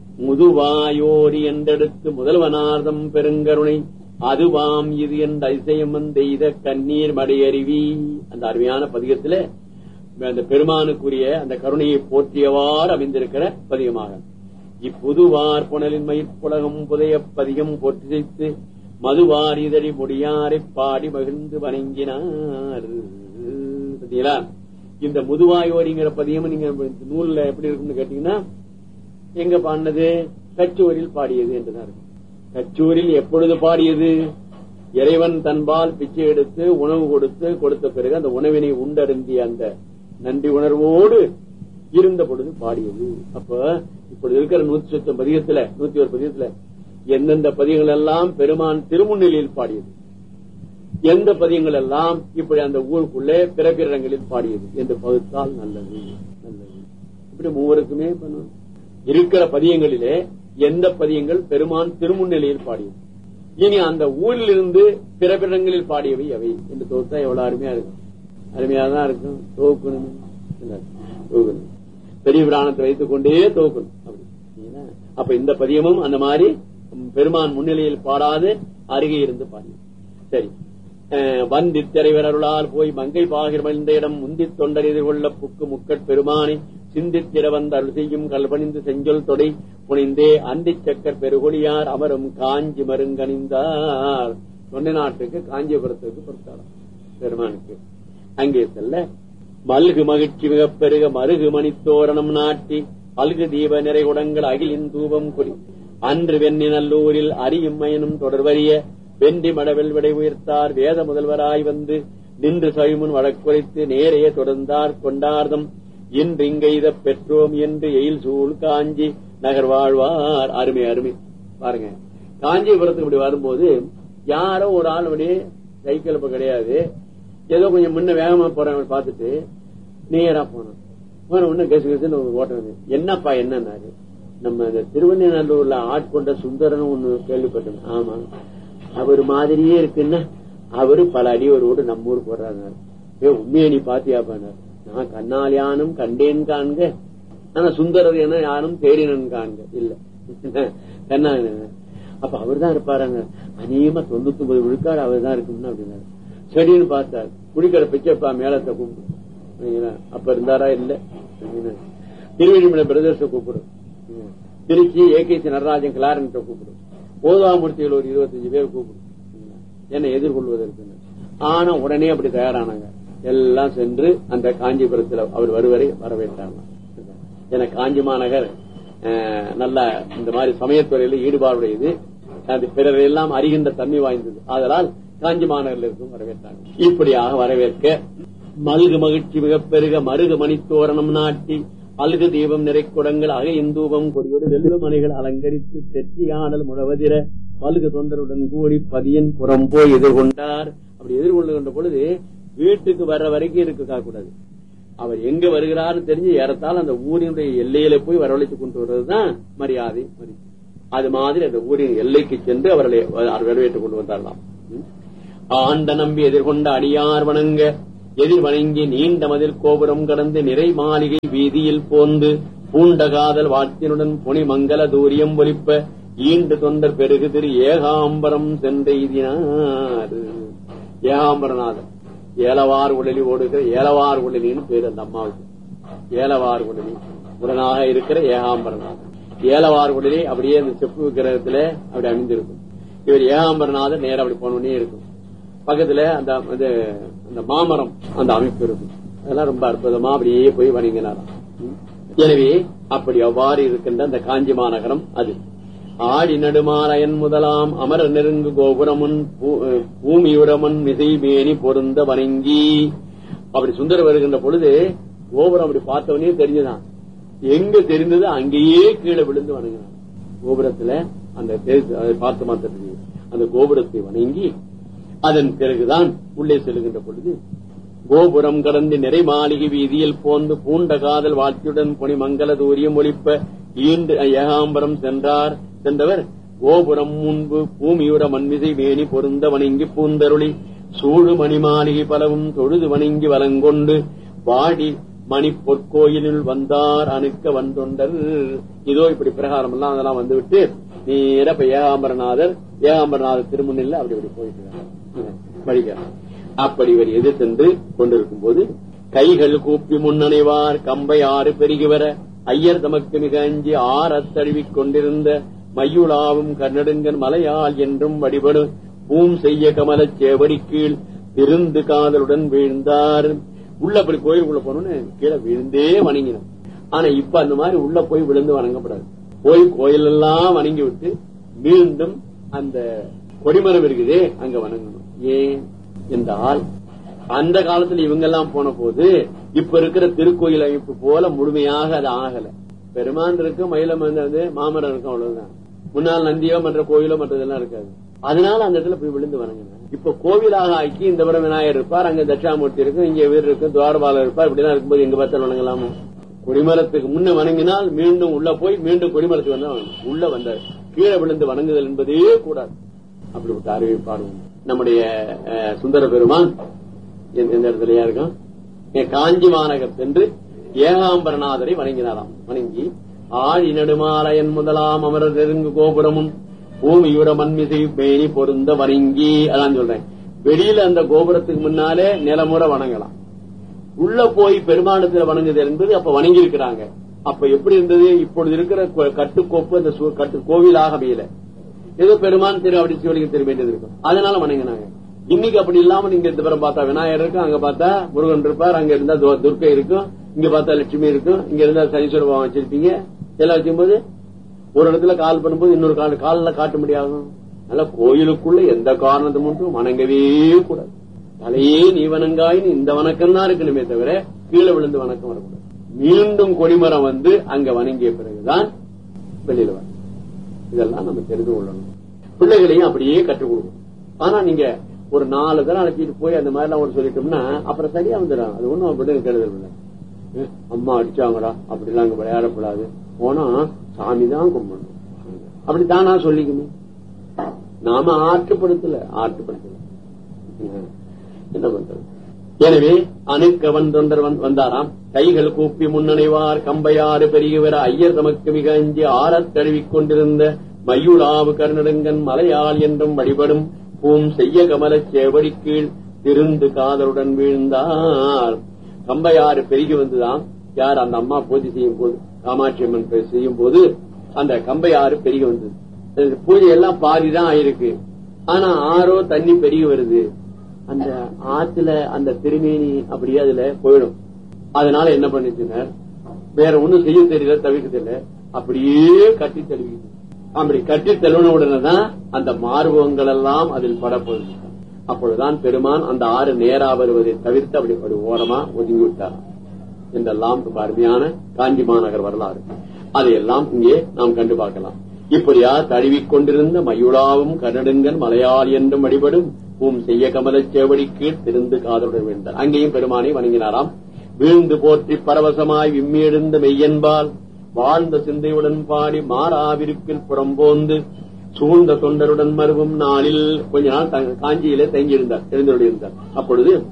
முதுவாயோரி என்றெடுத்து முதல்வனார்தம் பெருங்கருணை அதுவாம் இது என்ற அதிசயம் வந்தெய்த கண்ணீர் மடையருவி அந்த அருமையான பதிகத்துல அந்த பெருமானுக்குரிய அந்த கருணையை போற்றியவாறு அமைந்திருக்கிற பதிகமாக இப்புதுவார் புனலின் மயிர்ப்புலகம் புதைய பதிகம் போற்றி செய்து மதுவார் இதழி முடியாரை பாடி மகிழ்ந்து வணங்கினார் பார்த்தீங்களா இந்த முதுவாயோரிங்கிற பதியம் நீங்க இந்த நூல்ல எப்படி இருக்கும்னு கேட்டீங்கன்னா எங்க பாடினது கச்சூரில் பாடியது என்றுதான் இருக்கு கச்சூரில் எப்பொழுது பாடியது இறைவன் தன்பால் பிச்சை எடுத்து உணவு கொடுத்து கொடுத்த பிறகு அந்த உணவினை உண்டருந்திய அந்த நன்றி உணர்வோடு இருந்த பொழுது பாடியது அப்ப இப்பொழுது இருக்கிற நூத்தி சொச்சம் பதிகத்துல நூத்தி ஒரு பதிகத்துல எந்தெந்த பதியங்கள் எல்லாம் பெருமான் திருமுன்னிலையில் பாடியது எந்த பதியங்கள் எல்லாம் இப்படி அந்த ஊருக்குள்ளே பிறப்பிடங்களில் பாடியது என்று பகுத்தால் நல்லது நல்லது இப்படி மூவருக்குமே பண்ணணும் இருக்கிற பதியங்களிலே எந்த பதியங்கள் பெருமான் திருமுன்னிலையில் பாடியது இனி அந்த ஊரிலிருந்து பிறப்பிடங்களில் பாடியவை எவை என்று தொகுத்தா எவ்வளவு அருமையா இருக்கும் அருமையா தான் இருக்கும் தொகுக்கணும் இல்ல, தொகுக்கணும் பெரிய பிராணத்தை வைத்துக் கொண்டே தொகுக்கணும் அப்படி சரிங்களா? அப்ப இந்த பதியமும் அந்த மாதிரி ம், பெருமான் முன்னிலையில் பாடாது அருகே இருந்து பாடியது சரி அஹ், வந்தி திரைவர் அருளால் போய் மங்கை பாகிர் மகிழ்ந்த இடம் முந்தி தொண்டர் எதிர்கொள்ள புக்கு முக்கட் பெருமானை சிந்தித்திட வந்த அருள் செய்யும் கல்பணிந்து செஞ்சொல் தொடை புனிந்தே அந்தி சக்கர் பெருகொழியார் அமரும் காஞ்சி மருங்கணிந்தார் தொண்டை நாட்டுக்கு காஞ்சிபுரத்துக்கு பொறுத்தாளம் பெருமானுக்கு அங்கே செல்ல மல்கு மகிழ்ச்சி மிகப் பெருக மருகு மணித்தோரணம் நாட்டி அல்கு தீப நிறைகுடங்கள் அகிலின் தூபம் கொடி அன்று வெண்ணி நல்லூரில் அரியும் மயனும் தொடர்வறிய வென்றி மடவில் விடை உயர்த்தார் வேத முதல்வராய் வந்து நின்று சவிமுன் வழக்குரைத்து நேரே தொடர்ந்தார் கொண்டார்தம் இன்று இங்கெய்த பெற்றோம் என்று எயில் சூழ் காஞ்சி நகர் வாழ்வார் அருமை அருமை பாருங்க காஞ்சிபுரத்துக்கு இப்படி வரும்போது யாரோ ஒரு ஆள் அப்படியே சைக்கிள் இப்ப கிடையாது ஏதோ கொஞ்சம் முன்ன வேகமா போறவங்க பார்த்துட்டு நேரா போனோம் போன உடனே கசு கசுன்னு ஓட்டுறது என்னப்பா என்னன்னாரு நம்ம இந்த திருவண்ணநல்லூர்ல ஆட்கொண்ட சுந்தரன் ஒண்ணு கேள்விப்பட்டோம் ஆமா அவர் மாதிரியே இருக்குன்னா அவரு பல அடியோரோடு நம்ம ஊர் போடுறாங்க ஏ உண்மையை நீ பாத்தியாப்பானார் நான் கண்ணாலியானும் கண்டேன் காண்க ஆனா சுந்தரர் என யாரும் தேடினன் காண்க இல்ல கண்ணா அப்ப அவர் தான் இருப்பாருங்க அநேகமா தொண்ணூத்தி ஒன்பது விழுக்காடு அவர் தான் இருக்கும்னு அப்படின்னாரு சரின்னு பார்த்தார் குடிக்கிற பிச்சப்பா மேலத்தை கூப்பிடு சரிங்களா? அப்ப இருந்தாரா இல்ல சரிங்களா? திருவெளிமலை பிரதேச கூப்பிடும் சரிங்களா? திருச்சி ஏகேசி நடராஜன் கிளாரன் கூப்பிடும் ஓதாமூர்த்திகள் ஒரு இருபத்தஞ்சு பேர் கூப்பிடும் சரிங்களா? என்னை எதிர்கொள்வதற்கு ஆனா உடனே அப்படி தயாரானாங்க எல்லாம் சென்று அந்த காஞ்சிபுரத்தில் அவர் வருவரை வரவேற்றாங்க என காஞ்சி மாநகர் அஹ், நல்ல இந்த மாதிரி சமயத்துறையில ஈடுபாடுடையது அது பிறர் எல்லாம் அறிகின்ற தன்மை வாய்ந்தது ஆதலால் காஞ்சி மாநகரில் இருக்கும் வரவேற்றாங்க இப்படியாக வரவேற்க மல்கு மகிழ்ச்சி மிகப் பெருக மருகு மணித்தோரணம் நாட்டி அல்கு தீபம் நிறைக்குடங்கள் அக இந்தூபம் கொடியோடு வெள்ளு மனைகள் அலங்கரித்து தெற்றியாடல் முழவதிர பல்கு தொண்டருடன் கூடி பதியன் புறம் போய் எதிர்கொண்டார் அப்படி எதிர்கொள்ளுகின்ற பொழுது வீட்டுக்கு வர்ற வரைக்கும் இருக்க கூடாது அவர் எங்க வருகிறார்னு தெரிஞ்சு ஏறத்தால் அந்த ஊரினுடைய எல்லையில போய் வரவழைத்து கொண்டு வருவதுதான் மரியாதை மதிப்பு அது மாதிரி அந்த ஊரின் எல்லைக்கு சென்று அவர்களை வரவேற்றுக் கொண்டு வந்தாரலாம் ம். ஆண்ட நம்பி எதிர்கொண்ட அடியார் வணங்க எதிர் வணங்கி நீண்ட மதில் கோபுரம் கடந்து நிறை மாளிகை வீதியில் போந்து பூண்ட காதல் வாத்தினுடன் புனி மங்கல தூரியம் ஒலிப்ப ஈண்டு தொண்டர் பெருகு திரு ஏகாம்பரம் சென்றெய்தினார் ஏகாம்பரநாதர் ஏலவார் உடலி ஓடுகிற ஏலவார் உடலின்னு பேரு அந்த அம்மாவுக்கு ஏலவார் உடலி உடனாக இருக்கிற ஏகாம்பரநாதர் ஏலவார் உடலி அப்படியே அந்த செப்பு விக்கிரகத்துல அப்படி அமைந்திருக்கும் இவர் ஏகாம்பரநாதர் நேரம் அப்படி போனோடனே இருக்கும் பக்கத்துல அந்த இது, அந்த மாமரம் அந்த அமைப்பு இருக்கும் அதெல்லாம் ரொம்ப அற்புதமா அப்படியே போய் வணங்கினாராம் ம். எனவே அப்படி அவ்வாறு இருக்கின்ற அந்த காஞ்சி மாநகரம் அது ஆடி நடுமாலயன் முதலாம் அமர நெருங்கு கோபுரமுன் பூ- அஹ் பூமியுடமன் மிசை மேனி பொருந்த வணங்கி அப்படி சுந்தர் வருகின்ற பொழுது கோபுரம் அப்படி பார்த்தவனே தெரிஞ்சுதான் எங்க தெரிந்தது அங்கேயே கீழே விழுந்து வணங்கினான் கோபுரத்துல அந்த தெரு- அதை பார்த்து மாத்திரம் அந்த கோபுரத்தை வணங்கி அதன் பிறகுதான் உள்ளே செல்கின்ற பொழுது கோபுரம் கடந்து நிறை மாளிகை வீதியில் போந்து பூண்ட காதல் வாழ்த்தியுடன் பொனி மங்கள தூரியம் ஒலிப்ப ஈண்டு ஏகாம்பரம் சென்றார் சென்றவர் கோபுரம் முன்பு பூமியுட மண்மிசை மேனி பொருந்த வணங்கி பூந்தருளி சூடு மணி மாளிகை பலவும் தொழுது வணங்கி வலங்கொண்டு வாடி மணி பொற்கோயிலில் வந்தார் அணுக்க வந்தொண்டர் இதோ இப்படி பிரகாரம் எல்லாம் அதெல்லாம் வந்துவிட்டு நேர இப்ப ஏகாம்பரநாதர் ஏகாம்பரநாதர் திருமுன்னில் அப்படி இப்படி போயிட்டு படிக்கிறார் அப்படி இவர் எதிர் சென்று கொண்டிருக்கும் போது கைகள் கூப்பி முன்னணைவார் கம்பை ஆறு பெருகி வர ஐயர் தமக்கு மிக அஞ்சி ஆறத் தழுவிக் கொண்டிருந்த மையுளாவும் கர்நடுங்கன் மலையாள் என்றும் வழிபடும் பூம் செய்ய கமலச் சேவடி கீழ் திருந்து காதலுடன் வீழ்ந்தார் உள்ள அப்படி கோயிலுக்குள்ள போனோன்னு கீழே விழுந்தே வணங்கினோம் ஆனா இப்ப அந்த மாதிரி உள்ள போய் விழுந்து வணங்கப்படாது போய் கோயில் எல்லாம் வணங்கி விட்டு மீண்டும் அந்த கொடிமரம் இருக்குதே அங்க வணங்கணும் ஏன் என்றால் அந்த காலத்துல இவங்க எல்லாம் போன போது இப்ப இருக்கிற திருக்கோயில் அமைப்பு போல முழுமையாக அது ஆகல பெருமான் இருக்கும் மயிலம் வந்து மாமரம் இருக்கும் அவ்வளவுதான் முன்னால் நந்தியோ மற்ற கோயிலோ மற்றதெல்லாம் இருக்காது அதனால அந்த இடத்துல போய் விழுந்து வணங்கினாங்க இப்ப கோவிலாக ஆக்கி இந்த புறம் விநாயகர் இருப்பார் அங்க தட்சாமூர்த்தி இருக்கும் இங்க வீடு இருக்கும் துவாரபாலர் இருப்பார் இப்படிதான் இருக்கும்போது எங்க பார்த்தாலும் வணங்கலாமோ கொடிமரத்துக்கு முன்ன வணங்கினால் மீண்டும் உள்ள போய் மீண்டும் கொடிமரத்துக்கு வந்தா வணங்கணும். உள்ள வந்தார் கீழே விழுந்து வணங்குதல் என்பதே கூடாது அப்படிப்பட்ட அறிவிப்பாடுவோம் நம்முடைய அஹ், சுந்தர பெருமான் எந்த எந்த இடத்துலயா இருக்கும் இங்க காஞ்சி மாநகர் சென்று ஏகாம்பரநாதரை வணங்கினாராம் வணங்கி ஆழி நெடுமாலயன் முதலாம் அமரர் நெருங்கு கோபுரமும் பூமியுட மண்மிசை மேனி பொருந்த வணங்கி அதான் சொல்றேன் வெளியில அந்த கோபுரத்துக்கு முன்னாலே நிலமுறை வணங்கலாம் உள்ள போய் பெருமானத்துல வணங்குதல் என்பது அப்ப வணங்கி இருக்கிறாங்க அப்ப எப்படி இருந்தது இப்பொழுது இருக்கிற கொ- கட்டுக்கோப்பு அந்த சு- கட்டு கோவிலாக அமையல ஏதோ பெருமான் திரு அப்படி சிவலிங்கம் திரு வேண்டியது இருக்கும் அதனால வணங்கினாங்க இன்னைக்கு அப்படி இல்லாம நீங்க இந்த புறம் பார்த்தா விநாயகர் இருக்கும் அங்க பார்த்தா முருகன் இருப்பார் அங்க இருந்தா து- துர்க்கை இருக்கும் இங்க பார்த்தா லட்சுமி இருக்கும் இங்க இருந்தா சனீஸ்வர பகவான் வச்சிருப்பீங்க எல்லாம் வைக்கும்போது ஒரு இடத்துல கால் பண்ணும்போது இன்னொரு கால் காலில் காட்ட முடியாது அதனால கோயிலுக்குள்ள எந்த காரணத்தை மட்டும் வணங்கவே கூடாது தலையே நீ வணங்காயின்னு இந்த வணக்கம் தான் இருக்கணுமே தவிர கீழே விழுந்து வணக்கம் வரக்கூடாது மீண்டும் கொடிமரம் வந்து அங்க வணங்கிய பிறகுதான் வெளியில வர இதெல்லாம் நம்ம தெரிந்து கொள்ளணும் பிள்ளைகளையும் அப்படியே கற்றுக் கொடுக்கணும் ஆனா நீங்க ஒரு நாலு தடவை அழைச்சிட்டு போய் அந்த மாதிரி எல்லாம் ஒரு சொல்லிட்டோம்னா அப்புறம் சரியா வந்துடும் அது ஒண்ணும் அப்படி கெடுதல் இல்லை ஏ, அம்மா அடிச்சாங்கடா அப்படிலாம் அங்க விளையாடக்கூடாது போனா சாமி தான் கும்பிடணும் அப்படி தானா சொல்லிக்கணும் நாம ஆற்றுப்படுத்தல ஆற்றுப்படுத்தல ம். என்ன பண்றது எனவே அணுக்க வந்தொண்டர் வந்- வந்தாராம் கைகள் கூப்பி முன்னணைவார் கம்பையாறு பெரியவர் ஐயர் தமக்கு மிக அஞ்சி ஆறத் தழுவிக் கொண்டிருந்த மயுளாவு கருணடுங்கன் மலையாள் என்றும் வழிபடும் பூம் செய்ய கமலச் சேவடி கீழ் திருந்து காதலுடன் வீழ்ந்தார் கம்பையாறு பெருகி வந்துதான் யார் அந்த அம்மா பூஜை செய்யும் போது காமாட்சி அம்மன் பூஜை செய்யும் போது அந்த கம்பையாறு பெருகி வந்தது அந்த பூஜை எல்லாம் பாதிதான் ஆயிருக்கு ஆனா ஆறோ தண்ணி பெருகி வருது அந்த ஆத்துல அந்த திருமேனி அப்படியே அதுல போயிடும் அதனால என்ன பண்ணிச்சுனர் வேற ஒண்ணும் செய்ய தெரியல தவிர்க்க தெரியல அப்படியே கட்டி தழுவிது அப்படி கட்டி தழுவின உடனே தான் அந்த மார்பகங்கள் எல்லாம் அதில் படப்போகுது அப்பொழுதுதான் பெருமான் அந்த ஆறு நேரா வருவதை தவிர்த்து அப்படி ஒரு ஓரமா ஒதுங்கி விட்டார் என்றெல்லாம் ரொம்ப அருமையான காஞ்சி மாநகர் வரலாறு அதையெல்லாம் இங்கே நாம் கண்டு பார்க்கலாம் இப்படியா தழுவிக் கொண்டிருந்த மயுளாவும் கனடுங்கன் மலையாள் என்றும் வழிபடும் பூம் செய்ய கமலச் சேவடி கீழ் திருந்து காதலுடன் வீழ்ந்தார் அங்கேயும் பெருமானை வணங்கினாராம் வீழ்ந்து போற்றி பரவசமாய் விம்மியெழுந்த மெய்யன்பால் வாழ்ந்த சிந்தையுடன் பாடி மாறாவிருப்பில் புறம்போந்து சூழ்ந்த தொண்டருடன் மருவும் நாளில் கொஞ்ச நாள் தங்க- காஞ்சியிலே தங்கியிருந்தார் எழுந்தருளியிருந்தார் அப்பொழுது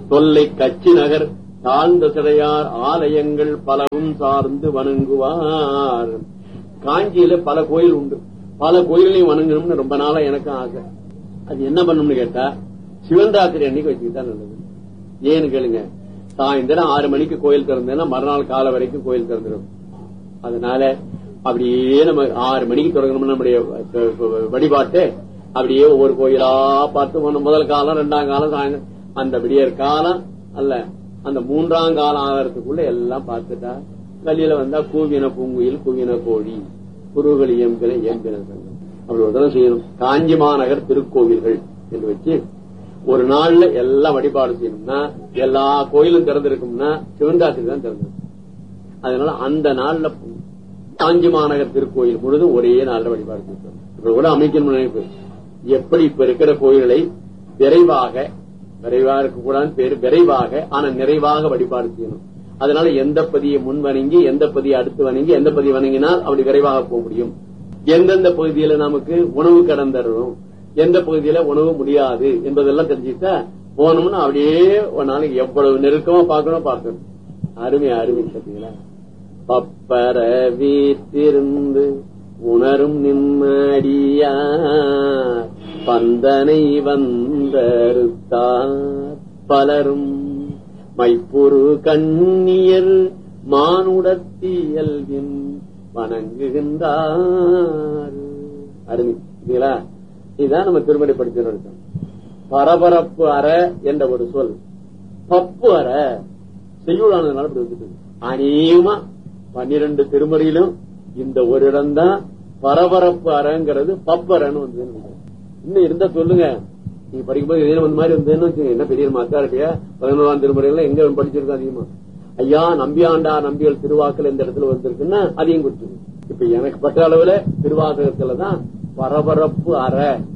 தொல்லை கச்சி நகர் தாழ்ந்த சிறையார் ஆலயங்கள் பலவும் சார்ந்து வணங்குவார் காஞ்சியில பல கோயில் உண்டு பல கோயிலையும் வணங்கணும்னு ரொம்ப நாளா எனக்கும் ஆசை அது என்ன பண்ணணும்னு கேட்டா சிவராத்திரி அன்னைக்கு வச்சுக்கிட்டா நல்லது ஏன்னு கேளுங்க சாயந்தரம் ஆறு மணிக்கு கோயில் திறந்தேன்னா மறுநாள் காலை வரைக்கும் கோயில் திறந்துடும் அதனால அப்படியே நம்ம ஆறு மணிக்கு தொடங்கணும்னு நம்முடைய வழிபாட்டு அப்படியே ஒவ்வொரு கோயிலா பார்த்து போன முதல் காலம் ரெண்டாம் காலம் சாயந்தரம் அந்த விடியற் காலம் அல்ல அந்த மூன்றாம் காலம் ஆகிறதுக்குள்ள எல்லாம் பார்த்துட்டா வெளியில வந்தா கூவின பூங்குயில் கூவின கோழி குருகள் இயம்பின இயம்பின சங்கம் அப்படி ஒரு தடவை செய்யணும் காஞ்சி மாநகர் திருக்கோவில்கள் என்று வச்சு ஒரு நாள்ல எல்லாம் வழிபாடு செய்யணும்னா எல்லா கோயிலும் திறந்திருக்கும்னா சிவன்காசி தான் திறந்திருக்கும் அதனால அந்த நாள்ல காஞ்சி மாநகர் திருக்கோயில் முழுதும் ஒரே நாள்ல வழிபாடு செய்யணும் இப்ப கூட அமைக்கணும் நினைப்பு எப்படி இப்ப இருக்கிற கோயில்களை விரைவாக விரைவாக இருக்கக்கூடாது பேரு விரைவாக ஆனா நிறைவாக வழிபாடு செய்யணும் அதனால எந்த பதியை முன் வணங்கி எந்த பதியை அடுத்து வணங்கி எந்த பதியை வணங்கினால் அப்படி விரைவாக போக முடியும் எந்தெந்த பகுதியில நமக்கு உணவு கடன் தரணும் எந்த பகுதியில உணவு முடியாது என்பதெல்லாம் தெரிஞ்சுட்டா போனோம்னா அப்படியே ஒரு நாளைக்கு எவ்வளவு நெருக்கமா பார்க்கணும் பார்க்கணும் அருமை அருமை பார்த்தீங்களா பப்பர வீட்டிருந்து உணரும் நிம்மடியா பந்தனை வந்தறுத்தார் பலரும் மைப்புரு கண்ணியர் மானுடத்தியல்வின் வணங்குகின்றார் அருமை இல்லைங்களா இதுதான் நம்ம திருமணி படிச்சு பரபரப்பு அற என்ற ஒரு சொல் பப்பு அற செய்யுளானதுனால இப்படி வந்துட்டு அநேகமா பன்னிரண்டு திருமறையிலும் இந்த ஒரு இடம் தான் பரபரப்பு அறங்கிறது பப்பரன்னு வந்து இன்னும் இருந்தா சொல்லுங்க நீங்க படிக்கும்போது இதே வந்து மாதிரி இருந்ததுன்னு வச்சுங்க என்ன பெரிய மாத்தாரட்டியா பதினோராம் திருமுறையில எங்க படிச்சிருக்கோம் அதிகமா ஐயா நம்பியாண்டா நம்பியல் திருவாக்கல் இந்த இடத்துல வந்திருக்குன்னா அதையும் கொடுத்துரு இப்ப எனக்கு பட்ட அளவுல திருவாசகத்துலதான் பரபரப்பு அற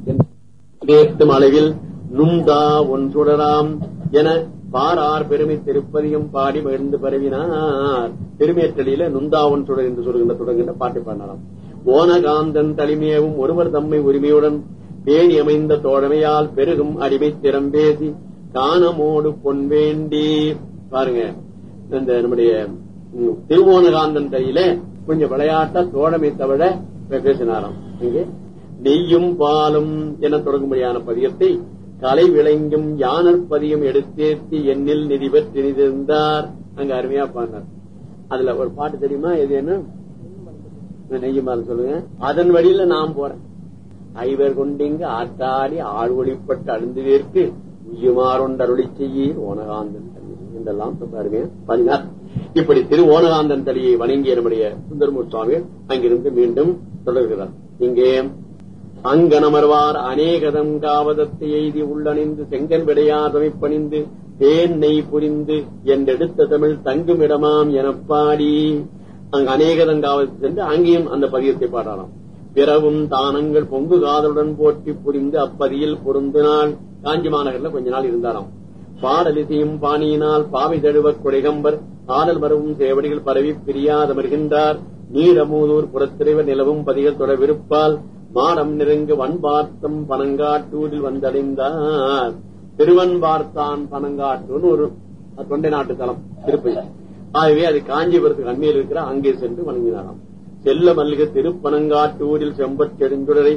என்று அளவில் நும்தா ஒன்றுடராம் என பாரார் பெருமை திருப்பதியும் பாடி மகிழ்ந்து பரவினார் பெருமேற்றலியில நுந்தா ஒன்றுடர் என்று சொல்கின்ற தொடங்குகின்ற பாட்டு பாடலாம் ஓனகாந்தன் தலைமையவும் ஒருவர் தம்மை உரிமையுடன் பேணி அமைந்த தோழமையால் பெருகும் அடிமை திறம் பேசி காணமோடு பொன் வேண்டி பாருங்க இந்த நம்முடைய ம், திருவோணகாந்தன் கையில கொஞ்சம் விளையாட்டா தோழமை தவிர பேசினாராம் இங்கே நெய்யும் பாலும் என தொடங்கும்படியான பதியத்தை கலை விளங்கும் யானர் பதியம் எடுத்தேத்தி எண்ணில் நிதி பெற்று நிதிர்ந்தார் அங்க அருமையா பாடினார் அதுல ஒரு பாட்டு தெரியுமா இது என்ன நெய்யுமாறு சொல்லுங்க அதன் வழியில நான் போறேன் ஐவர் கொண்டிங்க ஆட்டாடி ஆள் ஒளிப்பட்டு அழுந்துவேற்கு உய்யுமாறொண்டருளி செய்ய ஓனகாந்தன் தள்ளி என்றெல்லாம் ரொம்ப அருமையா பாடினார் இப்படி திரு ஓனகாந்தன் தலியை வணங்கிய நம்முடைய சுந்தரமூர் சுவாமிகள் அங்கிருந்து மீண்டும் தொடர்கிறார் இங்கே அங்கனமர்வார் அநேகதம் காவதத்தை எய்தி உள்ளணிந்து செங்கன் விடையாதமை பணிந்து தேன் நெய் புரிந்து என்றெடுத்த தமிழ் தங்குமிடமாம் எனப் பாடி அங்கு அநேகதம் காவதத்தை சென்று அங்கேயும் அந்த பதியத்தை பாடலாம் பிறவும் தானங்கள் பொங்கு காதலுடன் போற்றி புரிந்து அப்பதியில் பொருந்தினால் காஞ்சி மாநகர்ல கொஞ்ச நாள் இருந்தாராம் பாடலிசையும் பாணியினால் பாவை தழுவ கொடைகம்பர் ஆடல் மரவும் சேவடிகள் பரவி பிரியாதமர்கின்றார் நீரமூதூர் புறத்திரைவர் நிலவும் பதிகள் தொடர்விருப்பால் மாடம் நெருங்கு வன்பார்த்தம் பனங்காட்டூரில் வந்தடைந்தார் திருவன்பார்த்தான் பனங்காட்டூர்னு ஒரு தொண்டை நாட்டு தலம் திருப்பதி ஆகவே அது காஞ்சிபுரத்துக்கு அண்மையில் இருக்கிற அங்கே சென்று வணங்கினாராம் செல்ல மல்லிக திருப்பனங்காட்டூரில் செம்பற் செடுந்துடரை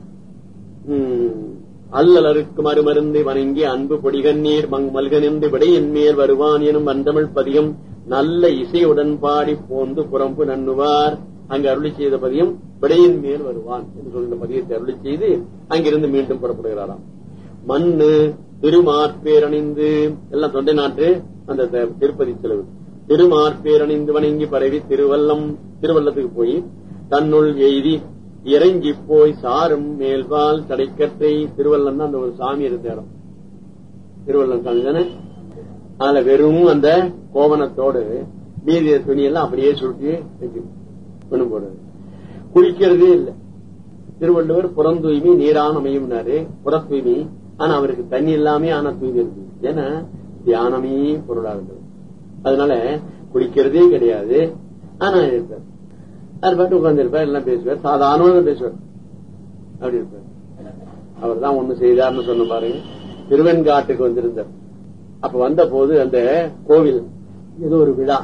அல்லலருக்கு மறுமருந்தை வணங்கி அன்பு பொடிகண்ணீர் மங் மல்கனின்று விடையின் மேல் வருவான் எனும் வந்தமிழ் பதியம் நல்ல இசையுடன் பாடி போந்து புறம்பு நண்ணுவார் அங்கு அருளி செய்த பதியம் விடையின் மேல் வருவான் என்று சொல்கிற பதியத்தை அருளி செய்து அங்கிருந்து மீண்டும் புறப்படுகிறாராம் மண்ணு திருமார்பேரணிந்து எல்லாம் தொண்டை நாட்டு அந்த த- திருப்பதி செலவு திருமார்பேரணிந்து வணங்கி பரவி திருவல்லம் திருவள்ளத்துக்கு போய் தன்னுள் எய்தி இறங்கி போய் சாரும் மேல்வால் தடைக்கற்றை திருவள்ளம் அந்த ஒரு சாமி இருந்த இடம் திருவள்ளம் சாமி தானே அதுல வெறும் அந்த கோவணத்தோடு மீதி துணியெல்லாம் அப்படியே சுருட்டி வச்சு ஒண்ணு போடுறது குளிக்கிறதே இல்லை திருவள்ளுவர் புறம் தூய்மை நீரான அமையும்னாரு புற தூய்மை ஆனா அவருக்கு தண்ணி இல்லாமே ஆனா தூய்மை இருக்கு ஏன்னா தியானமே பொருளா இருந்தது அதனால குளிக்கிறதே கிடையாது ஆனா இருப்பார் அது பாட்டு உட்கார்ந்து இருப்பார் எல்லாம் பேசுவார் சாதாரணமாக பேசுவார் அப்படி இருப்பார் அவர் தான் ஒண்ணு செய்தார்னு சொன்ன பாருங்க திருவெண்காட்டுக்கு வந்திருந்தார் அப்ப வந்த போது அந்த கோவில் ஏதோ ஒரு விழா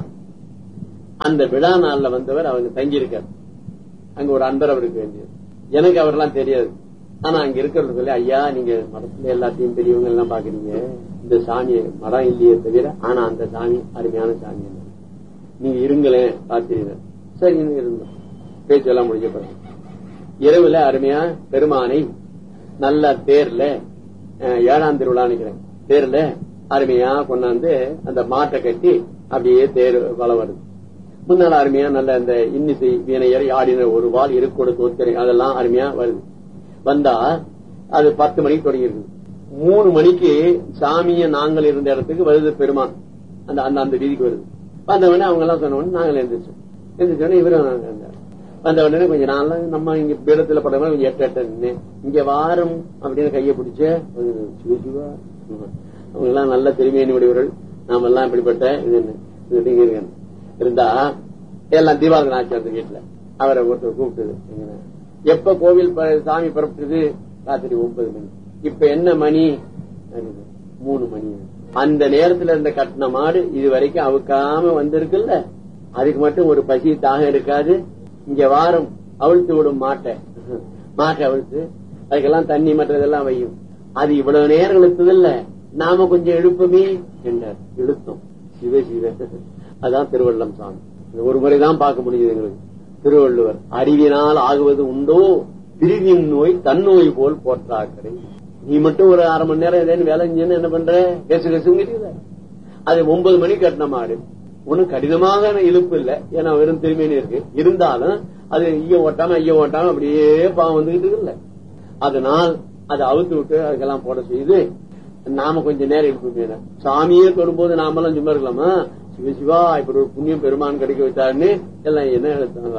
அந்த விழா நாள்ல வந்தவர் அவங்க தங்கி இருக்கார் அங்க ஒரு அன்பர் அவருக்கு வேண்டியது எனக்கு அவரெல்லாம் தெரியாது ஆனா அங்க இருக்கிறது சொல்லி ஐயா நீங்க மடத்துல எல்லாத்தையும் பெரியவங்க எல்லாம் பாக்குறீங்க இந்த சாமி மடம் இல்லையே தவிர ஆனா அந்த சாமி அருமையான சாமி நீங்க இருங்களேன் ராத்திரியில சரி இருந்தோம் பேச்செல்லாம் முடிஞ்ச பிறகு இரவுல அருமையா பெருமானை நல்ல தேர்ல அஹ், ஏழாம் திருவிழா நினைக்கிறேன் தேர்ல அருமையா கொண்டாந்து அந்த மாட்டை கட்டி அப்படியே தேர் வளம் வருது முன்னால அருமையா நல்ல அந்த இன்னிசை வீணையர் ஆடின ஒரு வால் இருக்கோடு தோத்திரை அதெல்லாம் அருமையா வருது வந்தா அது பத்து மணிக்கு தொடங்கிருக்கு மூணு மணிக்கு சாமிய நாங்கள் இருந்த இடத்துக்கு வருது பெருமான் அந்த அந்த அந்த வீதிக்கு வருது வந்த உடனே அவங்க எல்லாம் சொன்ன உடனே நாங்கள் எழுந்திரிச்சோம் எழுந்திரிச்ச உடனே இவரும் வந்தார். வந்த உடனே கொஞ்சம் நாள் நம்ம இங்க பீடத்துல படமா கொஞ்சம் எட்ட எட்ட நின்னு இங்க வாரம் அப்படின்னு கையை பிடிச்ச சிவ சிவா அவங்க எல்லாம் நல்ல திருமையினி உடையவர்கள் நாம எல்லாம் இப்படிப்பட்ட இது என்ன, இது இங்க இருக்கேன். இருந்தா எல்லாம் தீபாவளி ஆச்சு அந்த வீட்டுல அவரை ஒருத்தர் கூப்பிட்டது எங்கன, எப்ப கோவில் ப- சாமி புறப்பட்டது ராத்திரி ஒன்பது மணி இப்ப என்ன மணி அப்படின்னு, மூணு மணி அந்த நேரத்துல இருந்த கட்டின மாடு இது வரைக்கும் அவுக்காம வந்திருக்குல்ல அதுக்கு மட்டும் ஒரு பசி தாகம் இருக்காது இங்க வாரம் அவிழ்த்து விடும் மாட்டை மாட்டை அவிழ்த்து அதுக்கெல்லாம் தண்ணி மற்றதெல்லாம் வையும் அது இவ்வளவு நேரம் இழுத்ததில்ல நாம கொஞ்சம் எழுப்புமே என்றார் இழுத்தோம் சிவ சிவ அதான் திருவள்ளம் சாமி இது ஒரு முறைதான் பார்க்க முடியுது எங்களுக்கு திருவள்ளுவர் அறிவினால் ஆகுவது உண்டோ பிரிவின் நோய் தன்னோய் போல் போற்றாக்கடை நீ மட்டும் ஒரு அரை மணி நேரம் ஏதேனும் வேலை செஞ்சேன்னு என்ன பண்ற கசு கசுங்கிறீங்க அது ஒன்பது மணி கட்டின மாடு ஒண்ணும் கடினமாக இழுப்பு இல்ல ஏன்னா வெறும் திரும்பினே இருக்கு இருந்தாலும் அது ஐய ஓட்டாம ஐய ஓட்டாம அப்படியே பாவம் வந்துகிட்டு இருக்குல்ல அதனால் அதை அவுத்து விட்டு அதுக்கெல்லாம் போட செய்து நாம கொஞ்ச நேரம் இழுப்பு சாமியே தொடும்போது நாமெல்லாம் சும்மா இருக்கலாமா சிவ சிவா இப்படி ஒரு புண்ணியம் பெருமான் கிடைக்க வச்சாருன்னு எல்லாம் என்ன எழுத்தாங்க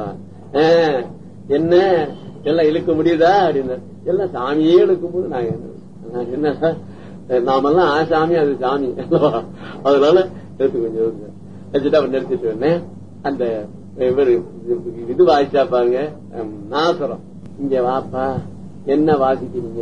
என்ன எல்லாம் இழுக்க முடியுதா அப்படின்னு எல்லாம் சாமியே இழுக்கும் போது நான் என்ன நான் என்ன நாமெல்லாம் ஆ சாமி அது சாமி அதனால எடுத்து கொஞ்சம் இருக்கு. வச்சுட்டு அவன் நிறுத்திட்டு வந்தேன் அந்த இவரு இது வாசிச்சா பாருங்க ஹம், நாசரம் இங்க வாப்பா என்ன வாசிக்கிறீங்க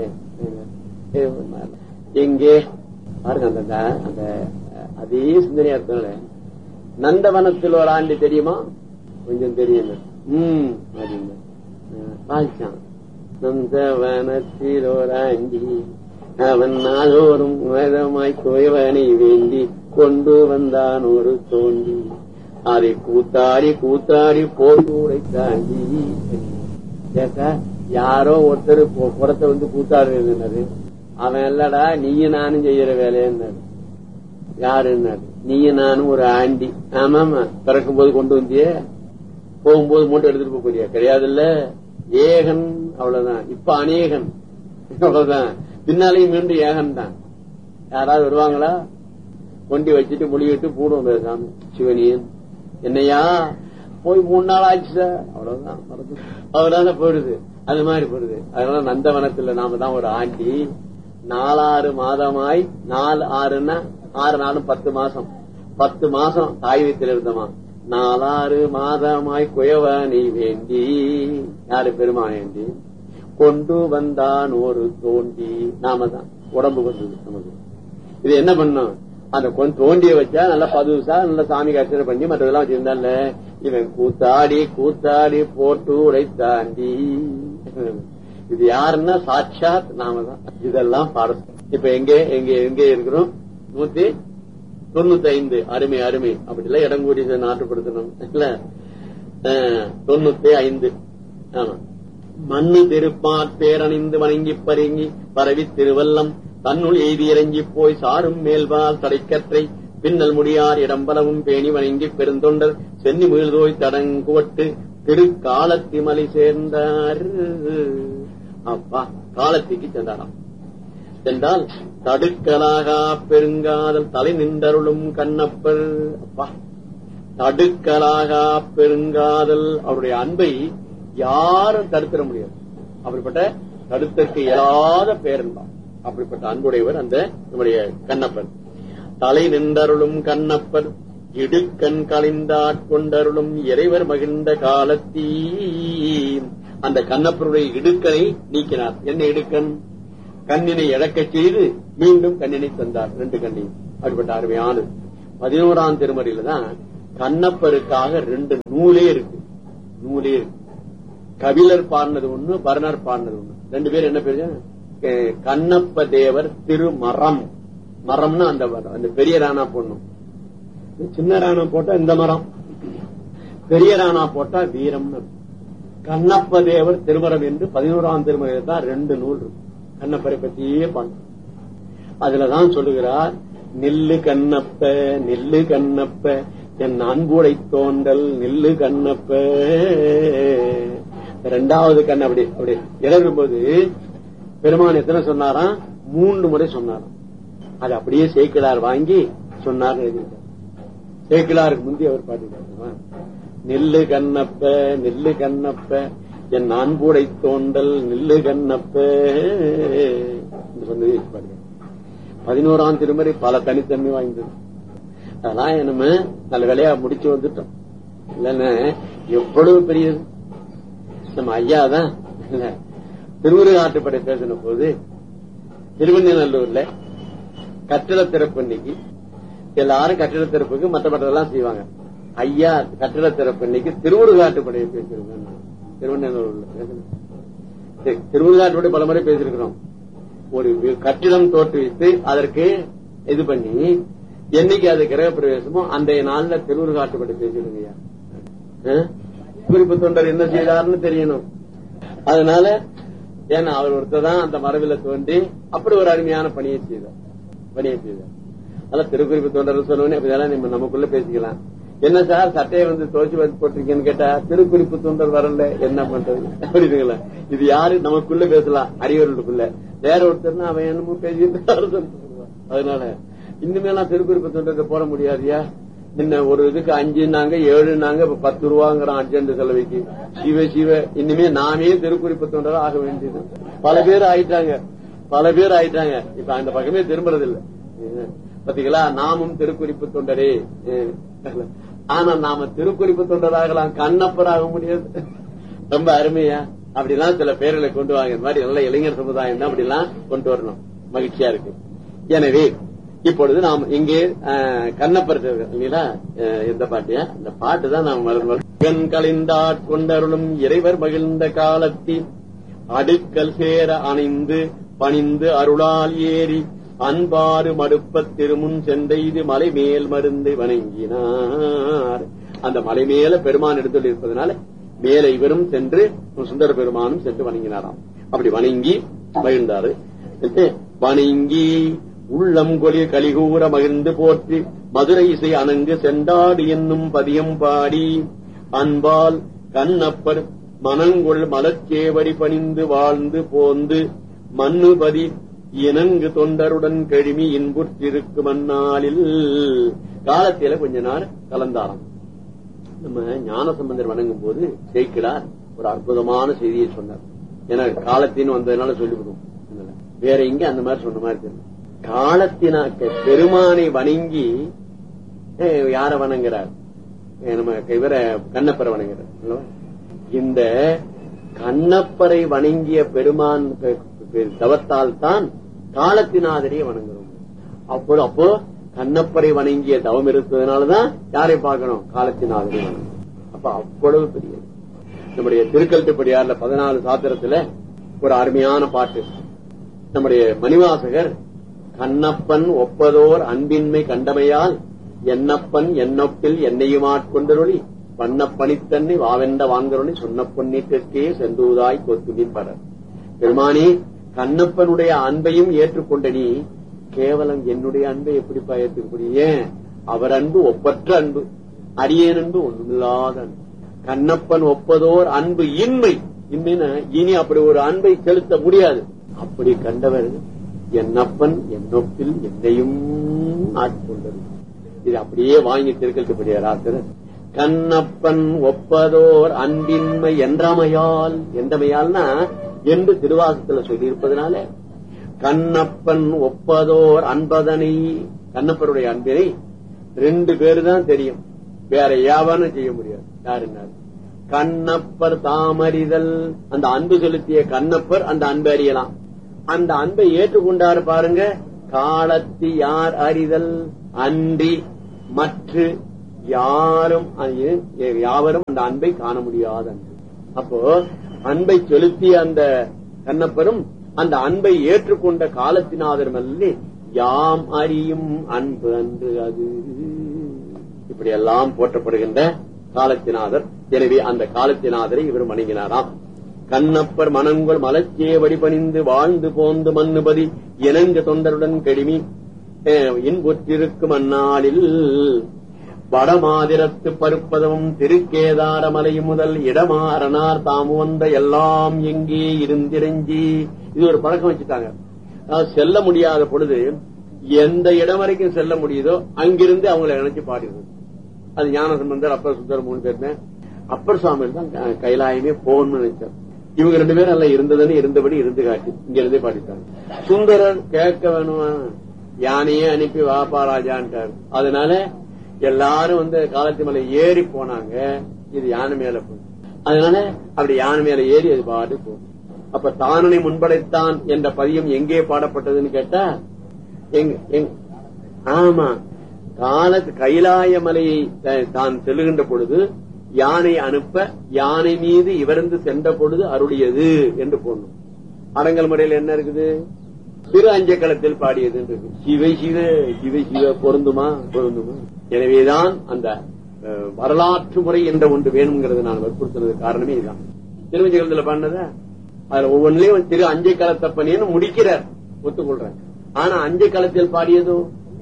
எங்கே பாருங்க அந்த அந்த- அந்த அதே சிந்தனையா இருக்கல நந்தவனத்தில் ஒரு ஆண்டு தெரியுமா கொஞ்சம் தெரியும் ம் அப்படின்னு அஹ், வாசிச்சான் நந்தவனத்தில் ஒரு ஆண்டி அவன் நாளோறும் வேதமாய் குயவனை வேண்டி கொண்டு வந்தான் ஒரு தோண்டி அதை கூத்தாடி கூத்தாடி போட்டூரை தாண்டி கேட்டா யாரோ ஒருத்தர் பொ- புறத்தை வந்து கூத்தாடுறது அவன் இல்லடா நீயும் நானும் செய்யற வேலைன்னாரு யாருன்னாரு நீயும் நானும் ஒரு ஆண்டி ஆமாமா பிறக்கும் போது கொண்டு வந்தியே போகும்போது மூட்டை எடுத்துட்டு போக போறியா கிடையாது இல்ல ஏகன் அவ்வளவுதான் இப்ப அநேகன் அவ்வளவுதான் பின்னாலையும் மீண்டும் ஏகன் தான் யாராவது வருவாங்களா கொண்டி வச்சுட்டு முடிவிட்டு போடுவோம் பேசாம சிவனியன் என்னையா போய் மூணு நாள் ஆச்சு சார் அவ்வளவுதான் மறந்து அதனால போயிடுது அது மாதிரி போயிடுது அதனால நந்தவனத்துல நாம தான் ஒரு ஆண்டி நாலாறு மாதமாய் நாலு ஆறுன்னா ஆறு நாளும் பத்து மாசம் பத்து மாசம் தாய் வயிற்றில் இருந்தமா நாலாறு மாதமாய் குயவனை வேண்டி யாரு பெருமான் வேண்டி கொண்டு வந்தான் ஒரு தோண்டி நாம தான் உடம்பு வந்தது நமக்கு இது என்ன பண்ணும் அந்த கொஞ்சம் தோண்டிய வச்சா நல்லா பதுசா நல்ல சாமி அர்ச்சனை பண்ணி மற்றதெல்லாம் வச்சிருந்தான்ல இவன் கூத்தாடி கூத்தாடி போட்டு உடைத்தாண்டி இது யாருன்னா சாட்சாத் நாம தான் இதெல்லாம் பாடம் இப்ப எங்க எங்க எங்க இருக்கிறோம் நூத்தி தொண்ணூத்தி ஐந்து அருமை அருமை அப்படி இல்ல இடங்கூடி நாட்டுப்படுத்தணும் இல்ல அஹ், தொண்ணூத்தி ஐந்து ஆமா மண்ணு திருப்பாற் பேரணிந்து வணங்கி பருங்கி பரவி திருவல்லம் தன்னுள் எய்தி இறங்கி போய் சாரும் மேல்வால் தடைக்கற்றை பின்னல் முடியார் இடம்பலவும் பேணி வணங்கி பெருந்தொண்டர் சென்னி மீழ்தோய் தடங்குவட்டு திருக்காலத்திமலை சேர்ந்தார் அப்பா காலத்திக்கு சென்றாராம் சென்றால் தடுக்கலாக பெருங்காதல் தலை நின்றருளும் கண்ணப்பர் அப்பா தடுக்கலாக பெருங்காதல் அவருடைய அன்பை யாரும் தடுத்திட முடியாது அப்படிப்பட்ட தடுத்தற்கு இயலாத பேரன்பா அப்படிப்பட்ட அன்புடையவர் அந்த நம்முடைய கண்ணப்பர் தலை நின்றருளும் கண்ணப்பர் இடுக்கண் கலைந்தாட்கொண்டருளும் இறைவர் மகிழ்ந்த காலத்தீ அந்த கண்ணப்பருடைய இடுக்கனை நீக்கினார் என்ன இடுக்கண் கண்ணினை இழக்கச் செய்து மீண்டும் கண்ணினை தந்தார் ரெண்டு கண்ணையும் அப்படிப்பட்ட அருமையானது பதினோராம் திருமறையில தான் கண்ணப்பருக்காக ரெண்டு நூலே இருக்கு நூலே இருக்கு கபிலர் பாடினது ஒண்ணு பரணர் பாடினது ஒண்ணு ரெண்டு பேர் என்ன பேரு அஹ் கண்ணப்ப தேவர் திருமரம் மரம்னா அந்த மரம். அந்த பெரிய ராணா போடணும் சின்ன ராணா போட்டா இந்த மரம் பெரிய ராணா போட்டா வீரம்னு இருக்கும். கண்ணப்ப தேவர் திருமரம் என்று பதினோராம் திருமறையில் தான் ரெண்டு நூல் இருக்கு கண்ணப்பரை பற்றியே பாடு அதுலதான் சொல்லுகிறார் நில்லு கண்ணப்ப நில்லு கண்ணப்ப என் அன்புடை தோன்றல் நில்லு கண்ணப்ப ரெண்டாவது கண் அப்படி அப்படி இறங்கும்போது பெருமான் எத்தனை சொன்னாராம் மூன்று முறை சொன்னாராம் அது அப்படியே சேக்கிழார் வாங்கி சொன்னார் எழுதியிருக்கார் சேக்கிழாருக்கு முந்தி அவர் பாட்டுக்காரு நெல்லு கண்ணப்ப நெல்லு கண்ணப்ப என் அன்புடை தோண்டல் நெல்லு கண்ணப்ப என்று சொன்னது பாருங்க பதினோராம் திருமறை பல தனித்தன்மை வாய்ந்தது அதெல்லாம் நம்ம நல்ல வேலையா முடிச்சு வந்துட்டோம் இல்லன்னா எவ்வளவு பெரியது நம்ம ஐயா தான் இல்ல திருமுருகாற்றுப்படை பேசின போது திருவண்ணநல்லூர்ல கட்டிட திறப்பு இன்னைக்கு எல்லாரும் கட்டிட திறப்புக்கு மற்ற மற்றதெல்லாம் செய்வாங்க ஐயா கட்டிட திறப்பு இன்னைக்கு திருமுருகாட்டுப்படையை பேசிருக்கேன் திருவண்ணூர்ல பேசினேன் சரி, திருமுருகாட்டுப்படை பல முறை பேசியிருக்கிறோம் ஒரு வி- கட்டிடம் தோற்றுவித்து அதற்கு இது பண்ணி என்னைக்கு அது கிரக பிரவேசமோ அன்றைய நாள்ல திருமுருகாட்டுப்படை பேசிருங்க குறிப்பு தொண்டர் என்ன செய்தார்னு தெரியணும் அதனால ஏன்னா அவர் ஒருத்தர் தான் அந்த மரபில தோன்றி அப்படி ஒரு அருமையான பணியை செய்தார் பணியை செய்தார் அதான் திருக்குறிப்பு தொண்டர் சொன்னோடனே அப்படியெல்லாம் நம்ம நமக்குள்ள பேசிக்கலாம் என்ன சார் சட்டையை வந்து துவச்சு வச்சு போட்டிருக்கீங்கன்னு கேட்டா திருக்குறிப்பு தொண்டர் வரல என்ன பண்றது புரியுதுங்களா இது யாரு நமக்குள்ள பேசலாம் அறிவர்களுக்குள்ள வேற ஒருத்தர்னா அவன் என்னமோ பேசிட்டு சொல்லுவான். அதனால இனிமேலாம் திருக்குறிப்பு தொண்டர் போட முடியாதியா முன்ன ஒரு இதுக்கு அஞ்சுனாங்க ஏழுனாங்க இப்ப பத்து ரூபாங்கிறான் அர்ஜென்ட் செலவைக்கு சிவ சிவ இனிமே நாமே திருக்குறிப்பு தொண்டர் ஆக வேண்டியது பல பேர் ஆயிட்டாங்க பல பேர் ஆயிட்டாங்க இப்ப அந்த பக்கமே திரும்புறது இல்ல பாத்தீங்களா நாமும் திருக்குறிப்பு தொண்டரே அஹ். ஆனா நாம திருக்குறிப்பு தொண்டராகலாம் கண்ணப்பர் ஆக முடியாது ரொம்ப அருமையா அப்படிலாம் சில பேர்களை கொண்டு வாங்க இந்த மாதிரி நல்ல இளைஞர் சமுதாயம் தான் அப்படிலாம் கொண்டு வரணும் மகிழ்ச்சியா இருக்கு எனவே இப்பொழுது நாம் இங்கே அஹ், கண்ணப்பர் தேவர் இல்லைங்களா அஹ், இந்த பாட்டியா இந்த பாட்டு தான் நாம் மகன் கலிந்தாட் கொண்டருளும் இறைவர் மகிழ்ந்த காலத்தில் அடுக்கல் சேர அணிந்து பணிந்து அருளால் ஏறி அன்பாறு மடுப்பத் திருமுன் சென்றைது மலை மேல் மருந்து வணங்கினார் அந்த மலை மேல பெருமான் எடுத்துள்ள இருப்பதனால மேல இவரும் சென்று சுந்தர பெருமானும் சென்று வணங்கினாராம் அப்படி வணங்கி மகிழ்ந்தாரு வணங்கி உள்ளம் கொலி கலிகூற மகிழ்ந்து போற்றி மதுரை இசை அணங்கு செண்டாடு என்னும் பதியம் பாடி அன்பால் கண்ணப்பர் மனங்கொள் மலச்சேவடி பணிந்து வாழ்ந்து போந்து மண்ணுபதி இணங்கு தொண்டருடன் கழுமி இன்புற்றிருக்கும் அந்நாளில் காலத்தில கொஞ்ச நாள் கலந்தாராம் நம்ம ஞான சம்பந்தர் வணங்கும் போது சேக்கிடார் ஒரு அற்புதமான செய்தியை சொன்னார் ஏன்னா காலத்தின்னு வந்ததுனால சொல்லிவிடுவோம் அதனால. வேற எங்க அந்த மாதிரி சொன்ன மாதிரி தெரியல காலத்தினாக்க பெருமானை வணங்கி அஹ், யார வணங்குறார் அஹ், நம்ம இவர கண்ணப்பரை வணங்குறார் அல்லவா? இந்த கண்ணப்பரை வணங்கிய பெருமான் பெ- பெ- தவத்தால் தான் காலத்தினாதரையே வணங்குறோம் அப்போ அப்போ கண்ணப்பரை வணங்கிய தவம் இருந்ததுனாலதான் யாரை பார்க்கணும் காலத்தினாதரை வணங்கணும் அப்ப அவ்வளவு பெரிய நம்முடைய திருக்கல்ட்டுப்படியார்ல பதினாலு சாத்திரத்துல ஒரு அருமையான பாட்டு நம்முடைய மணிவாசகர் கண்ணப்பன் ஒப்பதோர் அன்பின்மை கண்டமையால் என்னப்பன் என்னொப்பில் என்னையும் ஆட்கொண்டருளி பண்ண பணித்தன்னை வாவென்ற வாங்கருளி சொன்ன பொன்னிட்டிற்கே சென்றுவதாய் கொத்துமின் பரர் பெருமானி கண்ணப்பனுடைய அன்பையும் ஏற்றுக்கொண்ட நீ கேவலம் என்னுடைய அன்பை எப்படிப்பா ஏற்றுக்க முடியும் ஏன் அவர் அன்பு ஒப்பற்ற அன்பு அடியேன் அன்பு ஒன்றுமில்லாத அன்பு கண்ணப்பன் ஒப்பதோர் அன்பு இன்மை இன்மைனா இனி அப்படி ஒரு அன்பை செலுத்த முடியாது அப்படி கண்டவர் என்னப்பன் என்னொப்பில் என்னையும் ஆட்கொண்டது இது அப்படியே வாங்கி திருக்கல்படியார் ஆசிரியர் கண்ணப்பன் ஒப்பதோர் அன்பின்மை என்றமையால் என்றமையால்னா என்று திருவாசத்துல சொல்லியிருப்பதனால கண்ணப்பன் ஒப்பதோர் அன்பதனை கண்ணப்பருடைய அன்பினை ரெண்டு பேரு தான் தெரியும் வேற யாவனும் செய்ய முடியாது யாருன்னா கண்ணப்பர் தாமறிதல் அந்த அன்பு செலுத்திய கண்ணப்பர் அந்த அன்பை அறியலாம் அந்த அன்பை ஏற்றுக்கொண்டாரு பாருங்க காலத்து யார் அறிதல் அன்றி மற்ற யாரும் அது- யாவரும் அந்த அன்பை காண முடியாத அன்பு அப்போ அன்பை செலுத்திய அந்த கண்ணப்பரும் அந்த அன்பை ஏற்றுக்கொண்ட காலத்தினாதரும் அல்ல யாம் அறியும் அன்பு அன்று அது இப்படி எல்லாம் போற்றப்படுகின்ற காலத்தினாதர் எனவே அந்த காலத்தினாதரை இவர் வணங்கினாராம் கண்ணப்பர் மனங்கள் மலச்சே வடிபணிந்து வாழ்ந்து போந்து மன்னுபதி இணங்க தொண்டருடன் கெடுமி அஹ், இன்புற்றிருக்கும் அந்நாளில் வடமாதிரத்து பருப்பதமும் திருக்கேதாரமலை முதல் இடமாறனார் தாமு வந்த எல்லாம் எங்கே இருந்திரஞ்சி இது ஒரு பழக்கம் வச்சுட்டாங்க அதாவது செல்ல முடியாத பொழுது எந்த இடம் வரைக்கும் செல்ல முடியுதோ அங்கிருந்து அவங்களை நினைச்சு பாடிடுறது அது ஞான சம்பந்தர் அப்பர் சுந்தர் மூணு பேருமே அப்பர் சுவாமி தான் க- கைலாயமே போகணும்னு நினைச்சார் இவங்க ரெண்டு பேரும் எல்லாம் இருந்ததுன்னு இருந்தபடி இருந்து காட்டி இங்க இருந்தே பாடிட்டாங்க சுந்தரர் கேட்க வேணுமா யானையே அனுப்பி வாப்பா ராஜான்ட்டார் அதனால எல்லாரும் வந்து காலத்து மேல ஏறி போனாங்க இது யானை மேல போகும் அதனால அப்படி யானை மேல ஏறி அது பாட்டு போகும் அப்ப தானனை முன்படைத்தான் என்ற பதியம் எங்கே பாடப்பட்டதுன்னு கேட்டா எங்க எங்க ஆமா கால கைலாய மலையை த- தான் செல்லுகின்ற பொழுது யானை அனுப்ப யானை மீது இவர்ந்து சென்ற பொழுது அருளியது என்று போடணும் அடங்கல் முறையில் என்ன இருக்குது திரு அஞ்சக்களத்தில் பாடியது என்று இருக்கு. சிவ சிவ சிவ சிவ பொருந்துமா பொருந்துமா எனவேதான் அந்த அஹ், வரலாற்று முறை என்ற ஒன்று வேணுங்கிறது நான் வற்புறுத்தினது காரணமே இதுதான் திருவஞ்சகலத்துல பண்ணத அதுல ஒவ்வொன்றிலையும் திரு அஞ்சை களத்தப்பனேன்னு முடிக்கிறார் ஒத்துக்கொள்றேன் ஆனா அஞ்சை களத்தில் பாடியதோ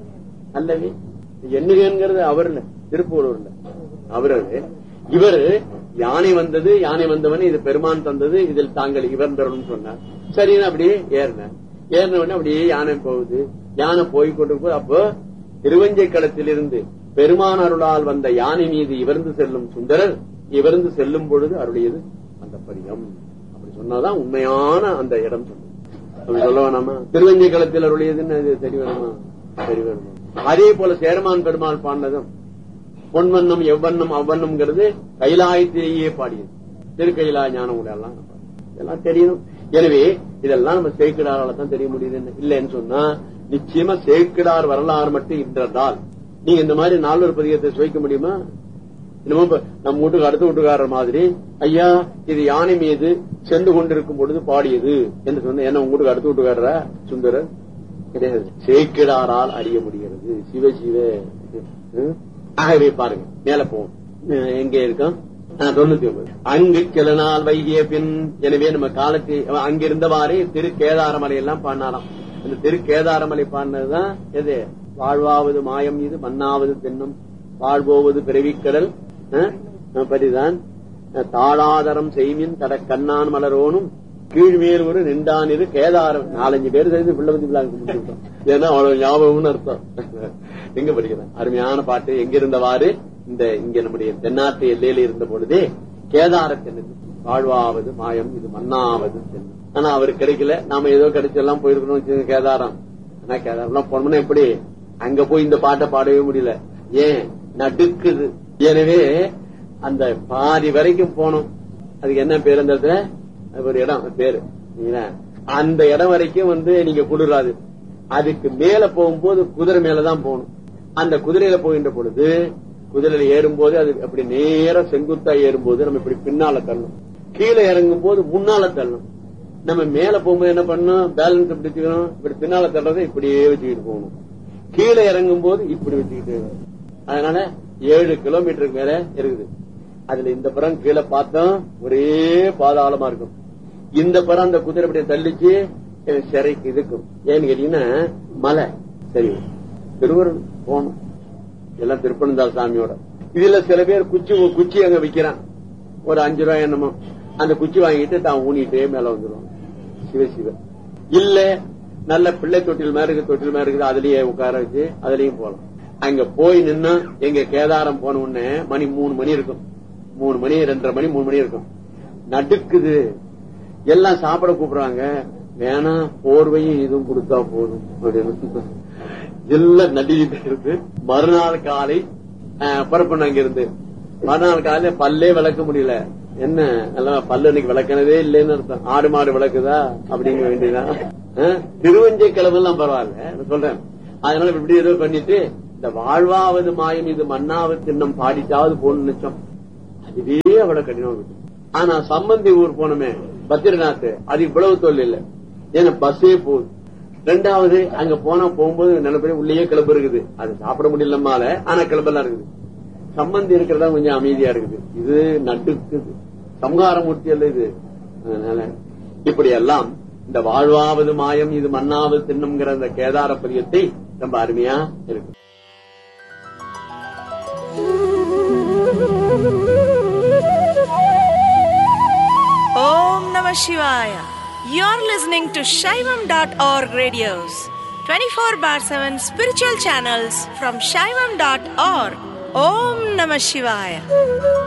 அல்லவே எண்ணுகிறது அவர் இல்ல திருப்பூரூர் இல்ல அவரு இவரு யானை வந்தது யானை வந்தவனே இது பெருமான் தந்தது இதில் தாங்கள் இவர் தரணும் சொன்னார் சரின்னு அப்படியே ஏறினேன் ஏறின உடனே அப்படியே யானை போகுது யானை போய் கொண்டு போய் அப்போ திருவஞ்சை களத்திலிருந்து பெருமான் அருளால் வந்த யானை மீது இவர்ந்து செல்லும் சுந்தரர் இவர்ந்து செல்லும் பொழுது அருளியது அந்த பதியம் அப்படி சொன்னாதான் உண்மையான அந்த இடம் சொன்னது அப்படி சொல்ல வேணாமா திருவஞ்சை களத்தில் அருளியதுன்னு அது சரி வேணுமா சரி வேணுமா அதே போல சேரமான் பெருமாள் பாடினதும் பொன்வண்ணம் எவ்வண்ணம் அவ்வண்ணம்ங்கிறது கைலாயத்திலேயே பாடியது திருக்கைலா ஞானம் எல்லாம் இதெல்லாம் தெரியணும் எனவே இதெல்லாம் நம்ம சேக்கிடாரால தான் தெரிய முடியுது இல்லைன்னு சொன்னா நிச்சயமா சேக்கிடார் வரலாறு மட்டும் இன்றதால் நீங்க இந்த மாதிரி நால்வர் பதிகத்தை சுவைக்க முடியுமா இன்னமும் இப்ப நம்ம வீட்டுக்கு அடுத்த வீட்டுக்காரர் மாதிரி ஐயா இது யானை மீது சென்று கொண்டிருக்கும் பொழுது பாடியது என்று சொன்ன என்ன உங்க வீட்டுக்கு அடுத்த வீட்டுக்காரரா சுந்தரர் கிடையாது சேக்கிடாரால் அறிய முடிகிறது சிவ சிவ ம்? ஆகவே பாருங்க மேல போவோம் அஹ் எங்க இருக்கோம் அஹ் தொண்ணூத்தி ஒன்பது அங்கு சில நாள் வைகிய பின் எனவே நம்ம காலத்தை அங்கிருந்தவாறே திரு கேதாரமலை எல்லாம் பாடினாராம் இந்த திரு கேதாரமலை பாடினதுதான் எது வாழ்வாவது மாயம் இது மண்ணாவது தென்னும் வாழ்வோவது பிறவிக்கடல் அஹ் பரிதான் அஹ் தாழாதரம் செய்மின் தட கண்ணான் மலரோனும் கீழ்மேல் ஒரு நின்றான் இரு கேதாரம் நாலஞ்சு பேர் சேர்ந்து பிள்ளை பத்தி விழாக்கு முடிச்சுட்டோம் ஏன்னா அவ்வளவு ஞாபகம்னு அர்த்தம் எங்க படிக்கிறேன் அருமையான பாட்டு எங்க இருந்தவாறு இந்த இங்க நம்முடைய தென்னாட்டு எல்லையில இருந்த பொழுதே கேதாரத்தின் வாழ்வாவது மாயம் இது மண்ணாவது தென்னம். ஆனா அவருக்கு கிடைக்கல நாம ஏதோ கிடைச்செல்லாம் போயிருக்கணும் வச்சுக்கோங்க கேதாரம் ஆனா கேதாரம் போனோம்னா எப்படி அங்க போய் இந்த பாட்டை பாடவே முடியல ஏன் நடுக்குது எனவே அந்த பாதி வரைக்கும் போனோம் அதுக்கு என்ன பேர் அந்த இடத்துல அது ஒரு இடம் அது பேரு சரிங்களா? அந்த இடம் வரைக்கும் வந்து நீங்க குளிராது அதுக்கு மேல போகும்போது குதிரை மேலதான் போகணும் அந்த குதிரையில போகின்ற பொழுது குதிரையில ஏறும்போது அது அப்படி நேரா செங்குத்தா ஏறும்போது நம்ம இப்படி பின்னால தள்ளணும் கீழே இறங்கும் போது முன்னால தள்ளணும் நம்ம மேல போகும்போது என்ன பண்ணணும் பேலன்ஸ் எப்படி வச்சுக்கணும் இப்படி பின்னால தள்ளுறதை இப்படியே வச்சுக்கிட்டு போகணும் கீழே இறங்கும் போது இப்படி வச்சுக்கிட்டு அதனால ஏழு கிலோமீட்டருக்கு மேல இருக்குது அதுல இந்த புறம் கீழே பார்த்தோம் ஒரே பாதாளமா இருக்கும் இந்த புறம் அந்த குதிரை அப்படியே தள்ளிச்சு அஹ் சிறைக்கு இதுக்கும் ஏன்னு கேட்டீங்கன்னா மலை சரி திருவருள் போகணும் எல்லாம் திருப்பனந்தாள் சாமியோட இதுல சில பேர் குச்சி குச்சி அங்க விக்கிறான் ஒரு அஞ்சு ரூபாய் என்னமோ அந்த குச்சி வாங்கிட்டு தான் ஊனிட்டே மேல வந்துடும் சிவ சிவ இல்ல நல்ல பிள்ளை தொட்டில் மாதிரி இருக்கு தொட்டில் மாதிரி இருக்குது அதுலயே உட்கார வச்சு அதுலயும் போலாம் அங்க போய் நின்னா எங்க கேதாரம் போன உடனே மணி மூணு மணி இருக்கும் மூணு மணி ரெண்டரை மணி மூணு மணி இருக்கும் நடுக்குது எல்லாம் சாப்பிட கூப்பிடுறாங்க வேணாம் போர்வையும் இதுவும் கொடுத்தா போதும் அப்படின்னு எல்லாம் நடிக்கிட்டு இருக்கு மறுநாள் காலை அஹ், புறப்படணும் அங்க இருந்து மறுநாள் காலையில பல்லே விளக்க முடியல என்ன எல்லாம் பல்லு இன்னைக்கு விளக்கினதே இல்லைன்னு அர்த்தம் ஆடு மாடு விளக்குதா அப்படிங்க வேண்டியதான் அஹ், திருவஞ்சை கிழமெல்லாம் பரவாயில்ல நான் சொல்றேன் அதனால இப்படி ஏதோ பண்ணிட்டு இந்த வாழ்வாவது மாயம் இது மண்ணாவது தின்னம் பாடிட்டாவது போகணும்னு நினைச்சோம் அதுவே அவ்வளவு கடினம் இருக்கு. ஆனா சம்பந்தி ஊர் போனோமே பத்ரிநாத் அது இவ்வளவு தொழில் இல்ல ஏன்னா பஸ்ஸே போகுது ரெண்டாவது அங்க போனா போகும்போது நல்ல பேர் உள்ளேயே கிளம்பு இருக்குது அது சாப்பிட முடியலமால ஆனா கிளம்பெல்லாம் இருக்குது சம்பந்தி இருக்கிறதா கொஞ்சம் அமைதியா இருக்குது இது நட்டுக்குது சம்ஹாரமூர்த்தி அல்ல இது அதனால இப்படி எல்லாம் இந்த வாழ்வாவது மாயம் இது மண்ணாவது தின்னுங்கிற அந்த கேதார பதியத்தை ரொம்ப அருமையா இருக்கு Om Namah Shivaya. You're listening to Shaivam.org radios, 24 bar 7 spiritual channels from Shaivam.org. Om Namah Shivaya.